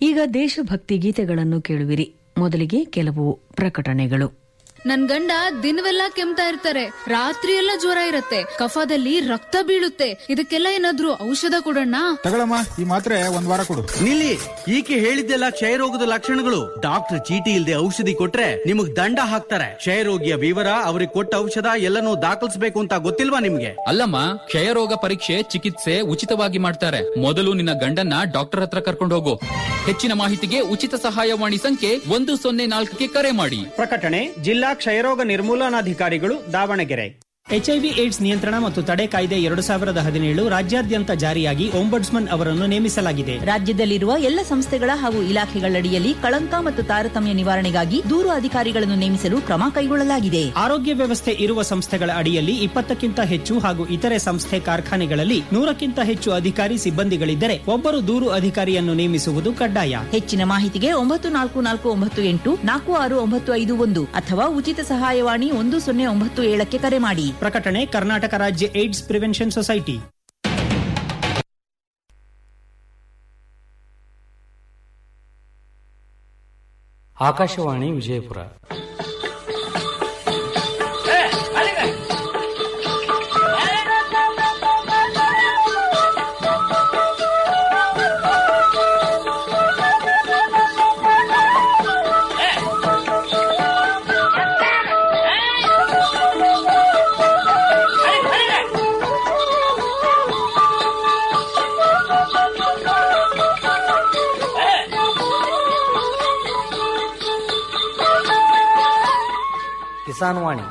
ಈಗ ದೇಶಭಕ್ತಿ ಗೀತೆಗಳನ್ನು ಕೇಳುವಿರಿ ಮೊದಲಿಗೆ ಕೆಲವು ಪ್ರಕಟಣೆಗಳು ನನ್ ಗಂಡ ದಿನವೆಲ್ಲ ಕೆಮ್ತಾ ಇರ್ತಾರೆ ರಾತ್ರಿ ಎಲ್ಲ ಜ್ವರ ಇರತ್ತೆ ಕಫದಲ್ಲಿ ರಕ್ತ ಬೀಳುತ್ತೆ ಇದಕ್ಕೆಲ್ಲ ಏನಾದ್ರೂ ಔಷಧ ಕೊಡೋಣ ತಗೊಳಮ್ಮ ಈ ಮಾತ್ರೆ ಒಂದ್ ವಾರ ಕೊಡು ನಿಲ್ಲಿ ಈಕೆ ಹೇಳಿದ್ದೆಲ್ಲ ಕ್ಷಯರೋಗದ ಲಕ್ಷಣಗಳು ಡಾಕ್ಟರ್ ಚೀಟಿ ಇಲ್ಲದೆ ಔಷಧಿ ಕೊಟ್ರೆ ನಿಮಗ್ ದಂಡ ಹಾಕ್ತಾರೆ ಕ್ಷಯರೋಗಿಯ ವಿವರ ಅವ್ರಿಗೆ ಕೊಟ್ಟ ಔಷಧ ಎಲ್ಲನೂ ದಾಖಲಿಸಬೇಕು ಅಂತ ಗೊತ್ತಿಲ್ವಾ ನಿಮ್ಗೆ ಅಲ್ಲಮ್ಮ ಕ್ಷಯರೋಗ ಪರೀಕ್ಷೆ ಚಿಕಿತ್ಸೆ ಉಚಿತವಾಗಿ ಮಾಡ್ತಾರೆ ಮೊದಲು ನಿನ್ನ ಗಂಡನ್ನ ಡಾಕ್ಟರ್ ಹತ್ರ ಕರ್ಕೊಂಡು ಹೋಗು ಹೆಚ್ಚಿನ ಮಾಹಿತಿಗೆ ಉಚಿತ ಸಹಾಯವಾಣಿ ಸಂಖ್ಯೆ ಒಂದು ಸೊನ್ನೆ ನಾಲ್ಕಕ್ಕೆ ಕರೆ ಮಾಡಿ ಪ್ರಕಟಣೆ ಜಿಲ್ಲಾ ಕ್ಷಯರೋಗ ನಿರ್ಮೂಲನಾಧಿಕಾರಿಗಳು ದಾವಣಗೆರೆ ಎಚ್ಐವಿ ಏಡ್ಸ್ ನಿಯಂತ್ರಣ ಮತ್ತು ತಡೆ ಕಾಯ್ದೆ ಎರಡು ಸಾವಿರದ ಹದಿನೇಳು ರಾಜ್ಯಾದ್ಯಂತ ಜಾರಿಯಾಗಿ ಒಂಬಡ್ಸ್ಮನ್ ಅವರನ್ನು ನೇಮಿಸಲಾಗಿದೆ ರಾಜ್ಯದಲ್ಲಿರುವ ಎಲ್ಲ ಸಂಸ್ಥೆಗಳ ಹಾಗೂ ಇಲಾಖೆಗಳಡಿಯಲ್ಲಿ ಕಳಂಕ ಮತ್ತು ತಾರತಮ್ಯ ನಿವಾರಣೆಗಾಗಿ ದೂರು ಅಧಿಕಾರಿಗಳನ್ನು ನೇಮಿಸಲು ಕ್ರಮ ಕೈಗೊಳ್ಳಲಾಗಿದೆ ಆರೋಗ್ಯ ವ್ಯವಸ್ಥೆ ಇರುವ ಸಂಸ್ಥೆಗಳ ಅಡಿಯಲ್ಲಿ ಇಪ್ಪತ್ತಕ್ಕಿಂತ ಹೆಚ್ಚು ಹಾಗೂ ಇತರೆ ಸಂಸ್ಥೆ ಕಾರ್ಖಾನೆಗಳಲ್ಲಿ ನೂರಕ್ಕಿಂತ ಹೆಚ್ಚು ಅಧಿಕಾರಿ ಸಿಬ್ಬಂದಿಗಳಿದ್ದರೆ ಒಬ್ಬರು ದೂರು ಅಧಿಕಾರಿಯನ್ನು ನೇಮಿಸುವುದು ಕಡ್ಡಾಯ ಹೆಚ್ಚಿನ ಮಾಹಿತಿಗೆ ಒಂಬತ್ತು ನಾಲ್ಕು ನಾಲ್ಕು ಒಂಬತ್ತು ಎಂಟು ನಾಲ್ಕು ಆರು ಒಂಬತ್ತು ಐದು ಒಂದು ಅಥವಾ ಉಚಿತ ಸಹಾಯವಾಣಿ ಒಂದು ಸೊನ್ನೆ ಒಂಬತ್ತು ಏಳಕ್ಕೆ ಕರೆ ಮಾಡಿ ಪ್ರಕಟಣೆ ಕರ್ನಾಟಕ ರಾಜ್ಯ AIDS prevention society Akashvani Vijayapura Kisan Vani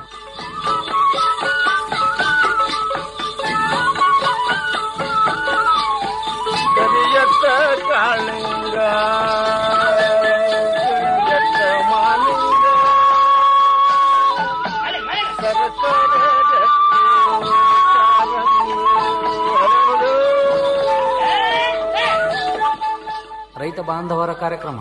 ಕರಿಯತ್ತ ಕಾಳಿಂಗ ಕರಿಯತ್ತ ಮಾಲಿಂಗ ಸರಸರ ರತ್ನ ಕಾರಂಗಿ ಹರಡು. ರೈತ ಬಾಂಧವರ ಕಾರ್ಯಕ್ರಮ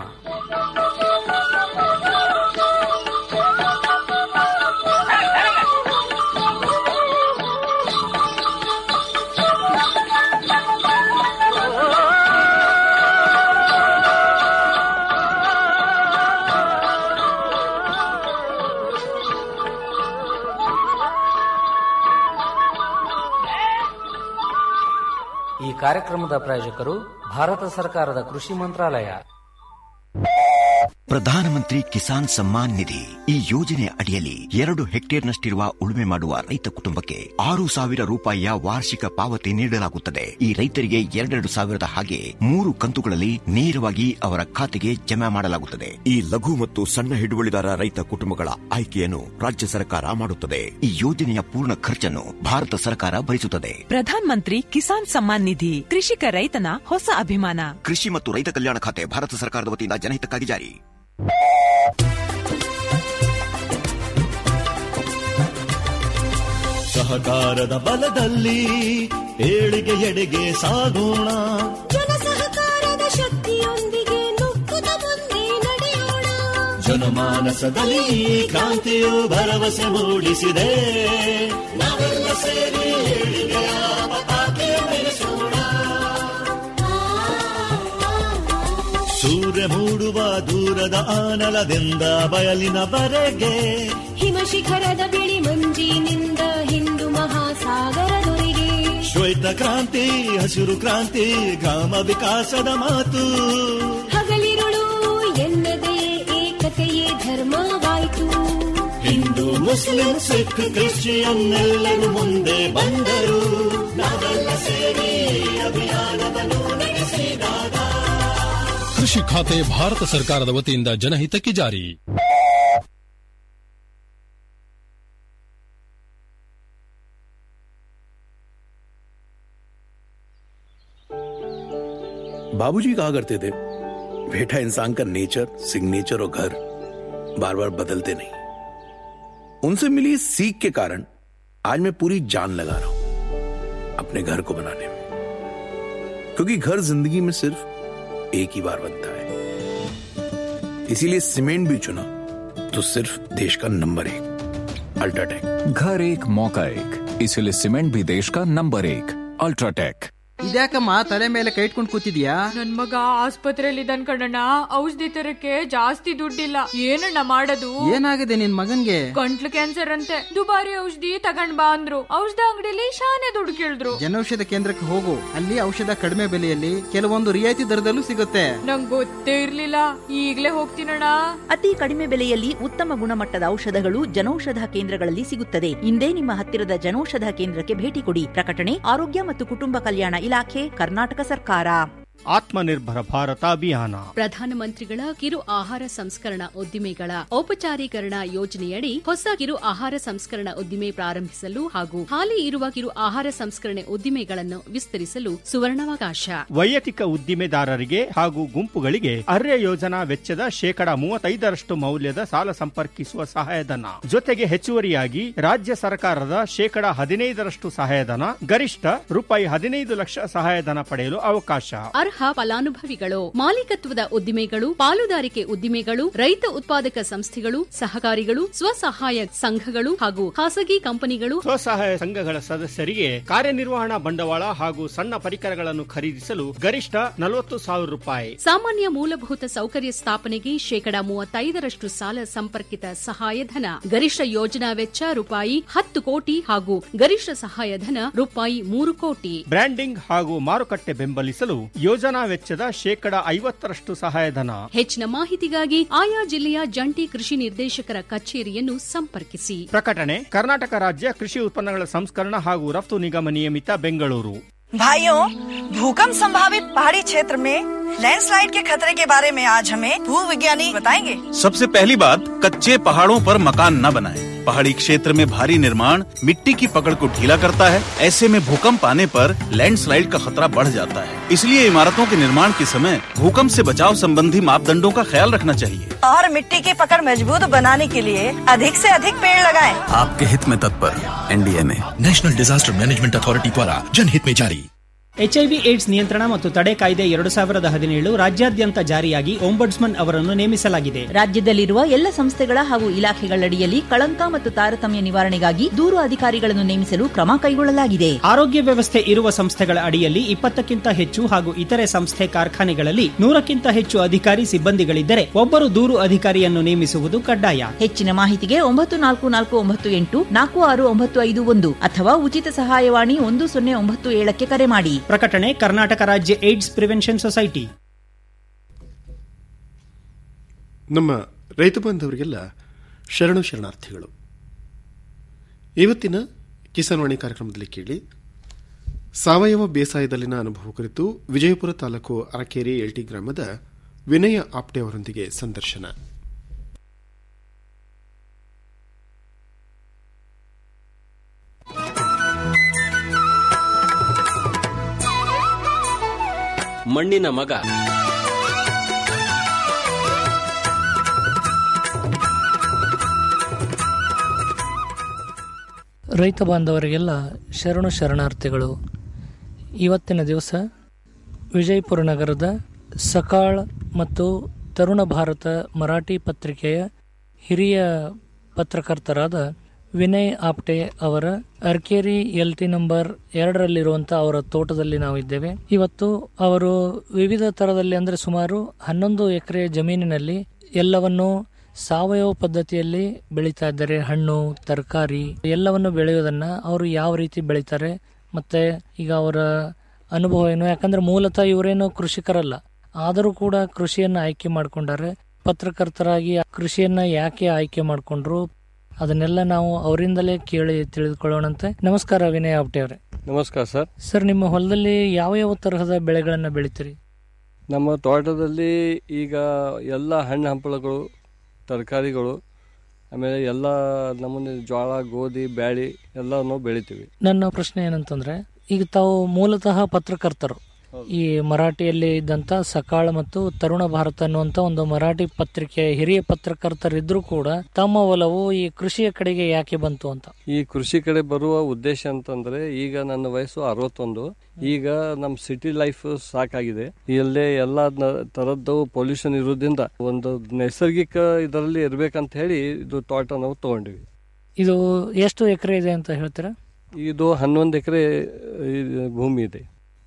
ಈ ಕಾರ್ಯಕ್ರಮದ ಪ್ರಾಯೋಜಕರು ಭಾರತ ಸರ್ಕಾರದ ಕೃಷಿ ಮಂತ್ರಾಲಯ ಪ್ರಧಾನಮಂತ್ರಿ ಕಿಸಾನ್ ಸಮ್ಮಾನ್ ನಿಧಿ ಈ ಯೋಜನೆ ಅಡಿಯಲ್ಲಿ ಎರಡು ಹೆಕ್ಟೇರ್ನಷ್ಟಿರುವ ಉಳುಮೆ ಮಾಡುವ ರೈತ ಕುಟುಂಬಕ್ಕೆ ಆರು ಸಾವಿರ ರೂಪಾಯಿಯ ವಾರ್ಷಿಕ ಪಾವತಿ ನೀಡಲಾಗುತ್ತದೆ ಈ ರೈತರಿಗೆ ಎರಡೆರಡು ಸಾವಿರದ ಹಾಗೆ ಮೂರು ಕಂತುಗಳಲ್ಲಿ ನೇರವಾಗಿ ಅವರ ಖಾತೆಗೆ ಜಮಾ ಮಾಡಲಾಗುತ್ತದೆ ಈ ಲಘು ಮತ್ತು ಸಣ್ಣ ಹಿಡುವಳಿದಾರ ರೈತ ಕುಟುಂಬಗಳ ಆಯ್ಕೆಯನ್ನು ರಾಜ್ಯ ಸರ್ಕಾರ ಮಾಡುತ್ತದೆ ಈ ಯೋಜನೆಯ ಪೂರ್ಣ ಖರ್ಚನ್ನು ಭಾರತ ಸರ್ಕಾರ ಭರಿಸುತ್ತದೆ ಪ್ರಧಾನ್ ಮಂತ್ರಿ ಕಿಸಾನ್ ಸಮ್ಮಾನ್ ನಿಧಿ ಕೃಷಿಕ ರೈತನ ಹೊಸ ಅಭಿಮಾನ ಕೃಷಿ ಮತ್ತು ರೈತ ಕಲ್ಯಾಣ ಖಾತೆ ಭಾರತ ಸರ್ಕಾರದ ವತಿಯಿಂದ ಜನಹಿತಕ್ಕಾಗಿ ಜಾರಿ ಸಹಕಾರದ ಬಲದಲ್ಲಿ ಏಳಿಗೆ ಎಡೆಗೆ ಸಾಗೋಣ ಜನ ಸಹಕಾರದ ಶಕ್ತಿಯೊಂದಿಗೆ ನುಗ್ಗುತ್ತ ಮುಂದೆ ನಡೆಯೋಣ ಜನಮಾನಸದಲ್ಲಿ ಈ ಕ್ರಾಂತಿಯು ಭರವಸೆ ಮೂಡಿಸಿದೆ ನಾವೆಲ್ಲ ಸೇರಿ ಏಳಿಗೆಯ ಪತಾಕೆ ಬೆಳೆಸೋಣ ಸೂರ್ಯ ಮೂಡುವ ದೂರದ ಆನಲದಿಂದ ಬಯಲಿನವರೆಗೆ ಹಿಮ ಶಿಖರದ ಬಿಳಿ ಮಂಜಿನಿಂದ ಹಿಂದೂ ಮಹಾಸಾಗರದೊರೆಗೆ ಶ್ವೇತ ಕ್ರಾಂತಿ ಹಸಿರು ಕ್ರಾಂತಿ ಗ್ರಾಮ ವಿಕಾಸದ ಮಾತು ಹಗಲಿರುಳು ಎನ್ನದೇ ಏಕತೆಯೇ ಧರ್ಮವಾಯಿತು ಹಿಂದೂ ಮುಸ್ಲಿಂ ಸಿಖ್ ಕ್ರಿಶ್ಚಿಯನ್ ಎಲ್ಲರೂ ಮುಂದೆ ಬಂದರು ನಾವೆಲ್ಲ ಸೇರಿ ಅಭಿಯಾನವನ್ನು ನಡೆಸಿದಾಗ ಕೃಷಿ ಖಾತೆ ಭಾರತ ಸರ್ಕಾರದ ವತಿಯಿಂದ ಜನಹಿತಕ್ಕೆ ಜಾರಿ बाबूजी कहा करते थे बेटा इंसान का नेचर सिग्नेचर और घर बार बार बदलते नहीं उनसे मिली इस सीख के कारण आज मैं पूरी जान लगा रहा हूं अपने घर को बनाने में क्योंकि घर जिंदगी में सिर्फ एक ही बार बनता है इसीलिए सीमेंट भी चुना तो सिर्फ देश का नंबर एक अल्ट्राटेक घर एक मौका एक इसीलिए सीमेंट भी देश का नंबर एक अल्ट्राटेक ಇದ್ಯಾಕಮ್ಮ ತಲೆ ಮೇಲೆ ಕೈ ಇಟ್ಕೊಂಡು ಕೂತಿದ್ಯಾ ನನ್ ಮಗ ಆಸ್ಪತ್ರೆಯಲ್ಲಿ ಇದ್ದಾನ್ ಕಣಣ್ಣ ಔಷಧಿ ತರಕ್ಕೆ ಜಾಸ್ತಿ ದುಡ್ಡಿಲ್ಲ ಏನಣ್ಣ ಮಾಡೋದು ಏನಾಗಿದೆ ನಿನ್ ಮಗನ್ಗೆ ಗಂಟ್ಲು ಕ್ಯಾನ್ಸರ್ ಅಂತೆ ದುಬಾರಿ ಔಷಧಿ ತಗೊಂಡ್ ಬಾ ಅಂದ್ರು ಔಷಧ ಅಂಗಡಿಲಿ ಶಾನೆ ದುಡ್ಡು ಕೇಳಿದ್ರು ಜನೌಷಧ ಕೇಂದ್ರಕ್ಕೆ ಹೋಗು ಅಲ್ಲಿ ಔಷಧ ಕಡಿಮೆ ಬೆಲೆಯಲ್ಲಿ ಕೆಲವೊಂದು ರಿಯಾಯಿತಿ ದರದಲ್ಲೂ ಸಿಗುತ್ತೆ ನಂಗ್ ಗೊತ್ತೇ ಇರ್ಲಿಲ್ಲ ಈಗ್ಲೇ ಹೋಗ್ತೀನಣ್ಣ ಅತಿ ಕಡಿಮೆ ಬೆಲೆಯಲ್ಲಿ ಉತ್ತಮ ಗುಣಮಟ್ಟದ ಔಷಧಗಳು ಜನೌಷಧ ಕೇಂದ್ರಗಳಲ್ಲಿ ಸಿಗುತ್ತದೆ ಇಂದೇ ನಿಮ್ಮ ಹತ್ತಿರದ ಜನೌಷಧ ಕೇಂದ್ರಕ್ಕೆ ಭೇಟಿ ಕೊಡಿ ಪ್ರಕಟಣೆ ಆರೋಗ್ಯ ಮತ್ತು ಕುಟುಂಬ ಕಲ್ಯಾಣ ಇಲಾಖೆ ಕರ್ನಾಟಕ ಸರ್ಕಾರ ಆತ್ಮನಿರ್ಭರ ಭಾರತ ಅಭಿಯಾನ ಪ್ರಧಾನಮಂತ್ರಿಗಳ ಕಿರು ಆಹಾರ ಸಂಸ್ಕರಣಾ ಉದ್ದಿಮೆಗಳ ಔಪಚಾರೀಕರಣ ಯೋಜನೆಯಡಿ ಹೊಸ ಕಿರು ಆಹಾರ ಸಂಸ್ಕರಣಾ ಉದ್ದಿಮೆ ಪ್ರಾರಂಭಿಸಲು ಹಾಗೂ ಹಾಲಿ ಇರುವ ಕಿರು ಆಹಾರ ಸಂಸ್ಕರಣೆ ಉದ್ದಿಮೆಗಳನ್ನು ವಿಸ್ತರಿಸಲು ಸುವರ್ಣಾವಕಾಶ ವೈಯಕ್ತಿಕ ಉದ್ದಿಮೆದಾರರಿಗೆ ಹಾಗೂ ಗುಂಪುಗಳಿಗೆ ಅರ್ಯ ಯೋಜನಾ ವೆಚ್ಚದ ಶೇಕಡ ಮೂವತ್ತೈದರಷ್ಟು ಮೌಲ್ಯದ ಸಾಲ ಸಂಪರ್ಕಿಸುವ ಸಹಾಯಧನ ಜೊತೆಗೆ ಹೆಚ್ಚುವರಿಯಾಗಿ ರಾಜ್ಯ ಸರ್ಕಾರದ ಶೇಕಡ ಹದಿನೈದರಷ್ಟು ಸಹಾಯಧನ ಗರಿಷ್ಠ ರೂಪಾಯಿ ಹದಿನೈದು ಲಕ್ಷ ಸಹಾಯಧನ ಪಡೆಯಲು ಅವಕಾಶ ಅರ್ಹ ಫಲಾನುಭವಿಗಳು ಮಾಲೀಕತ್ವದ ಉದ್ದಿಮೆಗಳು ಪಾಲುದಾರಿಕೆ ಉದ್ದಿಮೆಗಳು ರೈತ ಉತ್ಪಾದಕ ಸಂಸ್ಥೆಗಳು ಸಹಕಾರಿಗಳು ಸ್ವಸಹಾಯ ಸಂಘಗಳು ಹಾಗೂ ಖಾಸಗಿ ಕಂಪನಿಗಳು ಸ್ವಸಹಾಯ ಸಂಘಗಳ ಸದಸ್ಯರಿಗೆ ಕಾರ್ಯನಿರ್ವಹಣಾ ಬಂಡವಾಳ ಹಾಗೂ ಸಣ್ಣ ಪರಿಕರಗಳನ್ನು ಖರೀದಿಸಲು ಗರಿಷ್ಠ ನಲವತ್ತು ಸಾವಿರ ರೂಪಾಯಿ ಸಾಮಾನ್ಯ ಮೂಲಭೂತ ಸೌಕರ್ಯ ಸ್ಥಾಪನೆಗೆ ಶೇಕಡ ಮೂವತ್ತೈದರಷ್ಟು ಸಾಲ ಸಂಪರ್ಕಿತ ಸಹಾಯಧನ ಗರಿಷ್ಠ ಯೋಜನಾ ವೆಚ್ಚ ರೂಪಾಯಿ ಹತ್ತು ಕೋಟಿ ಹಾಗೂ ಗರಿಷ್ಠ ಸಹಾಯಧನ ರೂಪಾಯಿ ಮೂರು ಕೋಟಿ ಬ್ರ್ಯಾಂಡಿಂಗ್ ಹಾಗೂ ಮಾರುಕಟ್ಟೆ ಬೆಂಬಲಿಸಲು ಯೋಜನಾ ವೆಚ್ಚದ ಶೇಕಡ ಐವತ್ತರಷ್ಟು ಸಹಾಯಧನ ಹೆಚ್ಚಿನ ಮಾಹಿತಿಗಾಗಿ ಆಯಾ ಜಿಲ್ಲೆಯ ಜಂಟಿ ಕೃಷಿ ನಿರ್ದೇಶಕರ ಕಚೇರಿಯನ್ನು ಸಂಪರ್ಕಿಸಿ ಪ್ರಕಟಣೆ ಕರ್ನಾಟಕ ರಾಜ್ಯ ಕೃಷಿ ಉತ್ಪನ್ನಗಳ ಸಂಸ್ಕರಣ ಹಾಗೂ ರಫ್ತು ನಿಗಮ ನಿಯಮಿತ ಬೆಂಗಳೂರು भाइयों भूकंप संभावित पहाड़ी क्षेत्र में लैंडस्लाइड के खतरे के बारे में आज हमें भू विज्ञानी बताएंगे सबसे पहली बात कच्चे पहाड़ों पर मकान न बनाएं। पहाड़ी क्षेत्र में भारी निर्माण मिट्टी की पकड़ को ढीला करता है ऐसे में भूकंप आने पर लैंडस्लाइड का खतरा बढ़ जाता है इसलिए इमारतों के निर्माण के समय भूकंप से बचाव संबंधी मापदंडों का ख्याल रखना चाहिए और मिट्टी की पकड़ मजबूत बनाने के लिए अधिक से अधिक पेड़ लगाएं। आपके हित में तत्पर NDMA national disaster management authority द्वारा जनहित में जारी ಎಚ್ಐವಿ ಏಡ್ಸ್ ನಿಯಂತ್ರಣ ಮತ್ತು ತಡೆ ಕಾಯ್ದೆ ಎರಡು ಸಾವಿರದ ಹದಿನೇಳು ರಾಜ್ಯಾದ್ಯಂತ ಜಾರಿಯಾಗಿ ಓಂಬಡ್ಸ್ಮನ್ ಅವರನ್ನು ನೇಮಿಸಲಾಗಿದೆ ರಾಜ್ಯದಲ್ಲಿರುವ ಎಲ್ಲ ಸಂಸ್ಥೆಗಳ ಹಾಗೂ ಇಲಾಖೆಗಳಡಿಯಲ್ಲಿ ಕಳಂಕ ಮತ್ತು ತಾರತಮ್ಯ ನಿವಾರಣೆಗಾಗಿ ದೂರು ಅಧಿಕಾರಿಗಳನ್ನು ನೇಮಿಸಲು ಕ್ರಮ ಕೈಗೊಳ್ಳಲಾಗಿದೆ ಆರೋಗ್ಯ ವ್ಯವಸ್ಥೆ ಇರುವ ಸಂಸ್ಥೆಗಳ ಅಡಿಯಲ್ಲಿ ಇಪ್ಪತ್ತಕ್ಕಿಂತ ಹೆಚ್ಚು ಹಾಗೂ ಇತರೆ ಸಂಸ್ಥೆ ಕಾರ್ಖಾನೆಗಳಲ್ಲಿ ನೂರಕ್ಕಿಂತ ಹೆಚ್ಚು ಅಧಿಕಾರಿ ಸಿಬ್ಬಂದಿಗಳಿದ್ದರೆ ಒಬ್ಬರು ದೂರು ಅಧಿಕಾರಿಯನ್ನು ನೇಮಿಸುವುದು ಕಡ್ಡಾಯ ಹೆಚ್ಚಿನ ಮಾಹಿತಿಗೆ ಒಂಬತ್ತು ನಾಲ್ಕು ನಾಲ್ಕು ಒಂಬತ್ತು ಎಂಟು ನಾಲ್ಕು ಆರು ಒಂಬತ್ತು ಐದು ಒಂದು ಅಥವಾ ಉಚಿತ ಸಹಾಯವಾಣಿ ಒಂದು ಸೊನ್ನೆ ಒಂಬತ್ತು ಏಳಕ್ಕೆ ಕರೆ ಮಾಡಿ ಪ್ರಕಟಣೆ ಕರ್ನಾಟಕ ರಾಜ್ಯ ಏಡ್ಸ್ ಪ್ರಿವೆನ್ಷನ್ ಸೊಸೈಟಿ ನಮ್ಮ ರೈತ ಬಾಂಧವರಿಗೆಲ್ಲ ಶರಣು ಶರಣಾರ್ಥಿಗಳು ಇವತ್ತಿನ ಕಿಸಾನ್ವಾಣಿ ಕಾರ್ಯಕ್ರಮದಲ್ಲಿ ಕೇಳಿ ಸಾವಯವ ಬೇಸಾಯದಲ್ಲಿನ ಅನುಭವ ಕುರಿತು ವಿಜಯಪುರ ತಾಲೂಕು ಅರಕೇರಿ ಎಲ್ಟಿ ಗ್ರಾಮದ ವಿನಯ ಆಪ್ಟೆ ಅವರೊಂದಿಗೆ ಸಂದರ್ಶನ ಮಣ್ಣಿನ ಮಗ ರೈತ ಬಾಂಧವರಿಗೆಲ್ಲ ಶರಣು ಶರಣಾರ್ಥಿಗಳು ಇವತ್ತಿನ ದಿವಸ ವಿಜಯಪುರ ನಗರದ ಸಕಾಳ್ ಮತ್ತು ತರುಣ ಭಾರತ ಮರಾಠಿ ಪತ್ರಿಕೆಯ ಹಿರಿಯ ಪತ್ರಕರ್ತರಾದ ವಿನಯ್ ಆಪ್ಟೆ ಅವರ ಅರ್ಕೇರಿ ಎಲ್ ಟಿ ನಂಬರ್ ಎರಡರಲ್ಲಿರುವಂಥ ಅವರ ತೋಟದಲ್ಲಿ ನಾವು ಇದ್ದೇವೆ ಇವತ್ತು ಅವರು ವಿವಿಧ ಥರದಲ್ಲಿ ಅಂದರೆ ಸುಮಾರು ಹನ್ನೊಂದು ಎಕರೆ ಜಮೀನಿನಲ್ಲಿ ಎಲ್ಲವನ್ನು ಸಾವಯವ ಪದ್ಧತಿಯಲ್ಲಿ ಬೆಳೀತಾ ಇದ್ದಾರೆ ಹಣ್ಣು ತರಕಾರಿ ಎಲ್ಲವನ್ನು ಬೆಳೆಯೋದನ್ನ ಅವರು ಯಾವ ರೀತಿ ಬೆಳೀತಾರೆ ಮತ್ತೆ ಈಗ ಅವರ ಅನುಭವ ಏನು ಯಾಕಂದ್ರೆ ಮೂಲತಃ ಇವರೇನು ಕೃಷಿಕರಲ್ಲ ಆದರೂ ಕೂಡ ಕೃಷಿಯನ್ನ ಆಯ್ಕೆ ಮಾಡ್ಕೊಂಡಾರೆ ಪತ್ರಕರ್ತರಾಗಿ ಕೃಷಿಯನ್ನ ಯಾಕೆ ಆಯ್ಕೆ ಮಾಡ್ಕೊಂಡ್ರು ಅದನ್ನೆಲ್ಲ ನಾವು ಅವರಿಂದಲೇ ಕೇಳಿ ತಿಳಿದುಕೊಳ್ಳೋಣಂತೆ ನಮಸ್ಕಾರ ವಿನಯ್ ಆಪ್ಟೆ ಅವರೇ ನಮಸ್ಕಾರ ಸರ್ ಸರ್ ನಿಮ್ಮ ಹೊಲದಲ್ಲಿ ಯಾವ ಯಾವ ತರಹದ ಬೆಳೆಗಳನ್ನ ಬೆಳಿತೀರಿ ನಮ್ಮ ತೋಟದಲ್ಲಿ ಈಗ ಎಲ್ಲ ಹಣ್ಣು ಹಂಪಲುಗಳು ತರಕಾರಿಗಳು ಆಮೇಲೆ ಎಲ್ಲ ನಮೂನೆ ಜೋಳ ಗೋಧಿ ಬ್ಯಾಳಿ ಎಲ್ಲವನ್ನು ಬೆಳಿತೀವಿ ನನ್ನ ಪ್ರಶ್ನೆ ಏನಂತಂದ್ರೆ ಈಗ ತಾವು ಮೂಲತಃ ಪತ್ರಕರ್ತರು ಈ ಮರಾಠಿಯಲ್ಲಿ ಇದ್ದಂತ ಸಕಾಳ ಮತ್ತು ತರುಣ ಭಾರತ ಅನ್ನುವಂತ ಒಂದು ಮರಾಠಿ ಪತ್ರಿಕೆ ಹಿರಿಯ ಪತ್ರಕರ್ತರಿದ್ರು ಕೂಡ ತಮ್ಮ ಒಲವು ಈ ಕೃಷಿಯ ಕಡೆಗೆ ಯಾಕೆ ಬಂತು ಅಂತ ಈ ಕೃಷಿ ಕಡೆ ಬರುವ ಉದ್ದೇಶ ಅಂತಂದ್ರೆ ಈಗ ನನ್ನ ವಯಸ್ಸು ಅರವತ್ತೊಂದು ಈಗ ನಮ್ಮ ಸಿಟಿ ಲೈಫ್ ಸಾಕಾಗಿದೆ ಇಲ್ಲೇ ಎಲ್ಲ ತರದ್ದು ಪೊಲ್ಯೂಷನ್ ಇರೋದ್ರಿಂದ ಒಂದು ನೈಸರ್ಗಿಕ ಇದರಲ್ಲಿ ಇರ್ಬೇಕಂತ ಹೇಳಿ ಇದು ತೋಟ ನಾವು ತಗೊಂಡಿವಿ ಇದು ಎಷ್ಟು ಎಕರೆ ಇದೆ ಅಂತ ಹೇಳ್ತೀರಾ ಇದು ಹನ್ನೊಂದು ಎಕರೆ ಭೂಮಿ ಇದೆ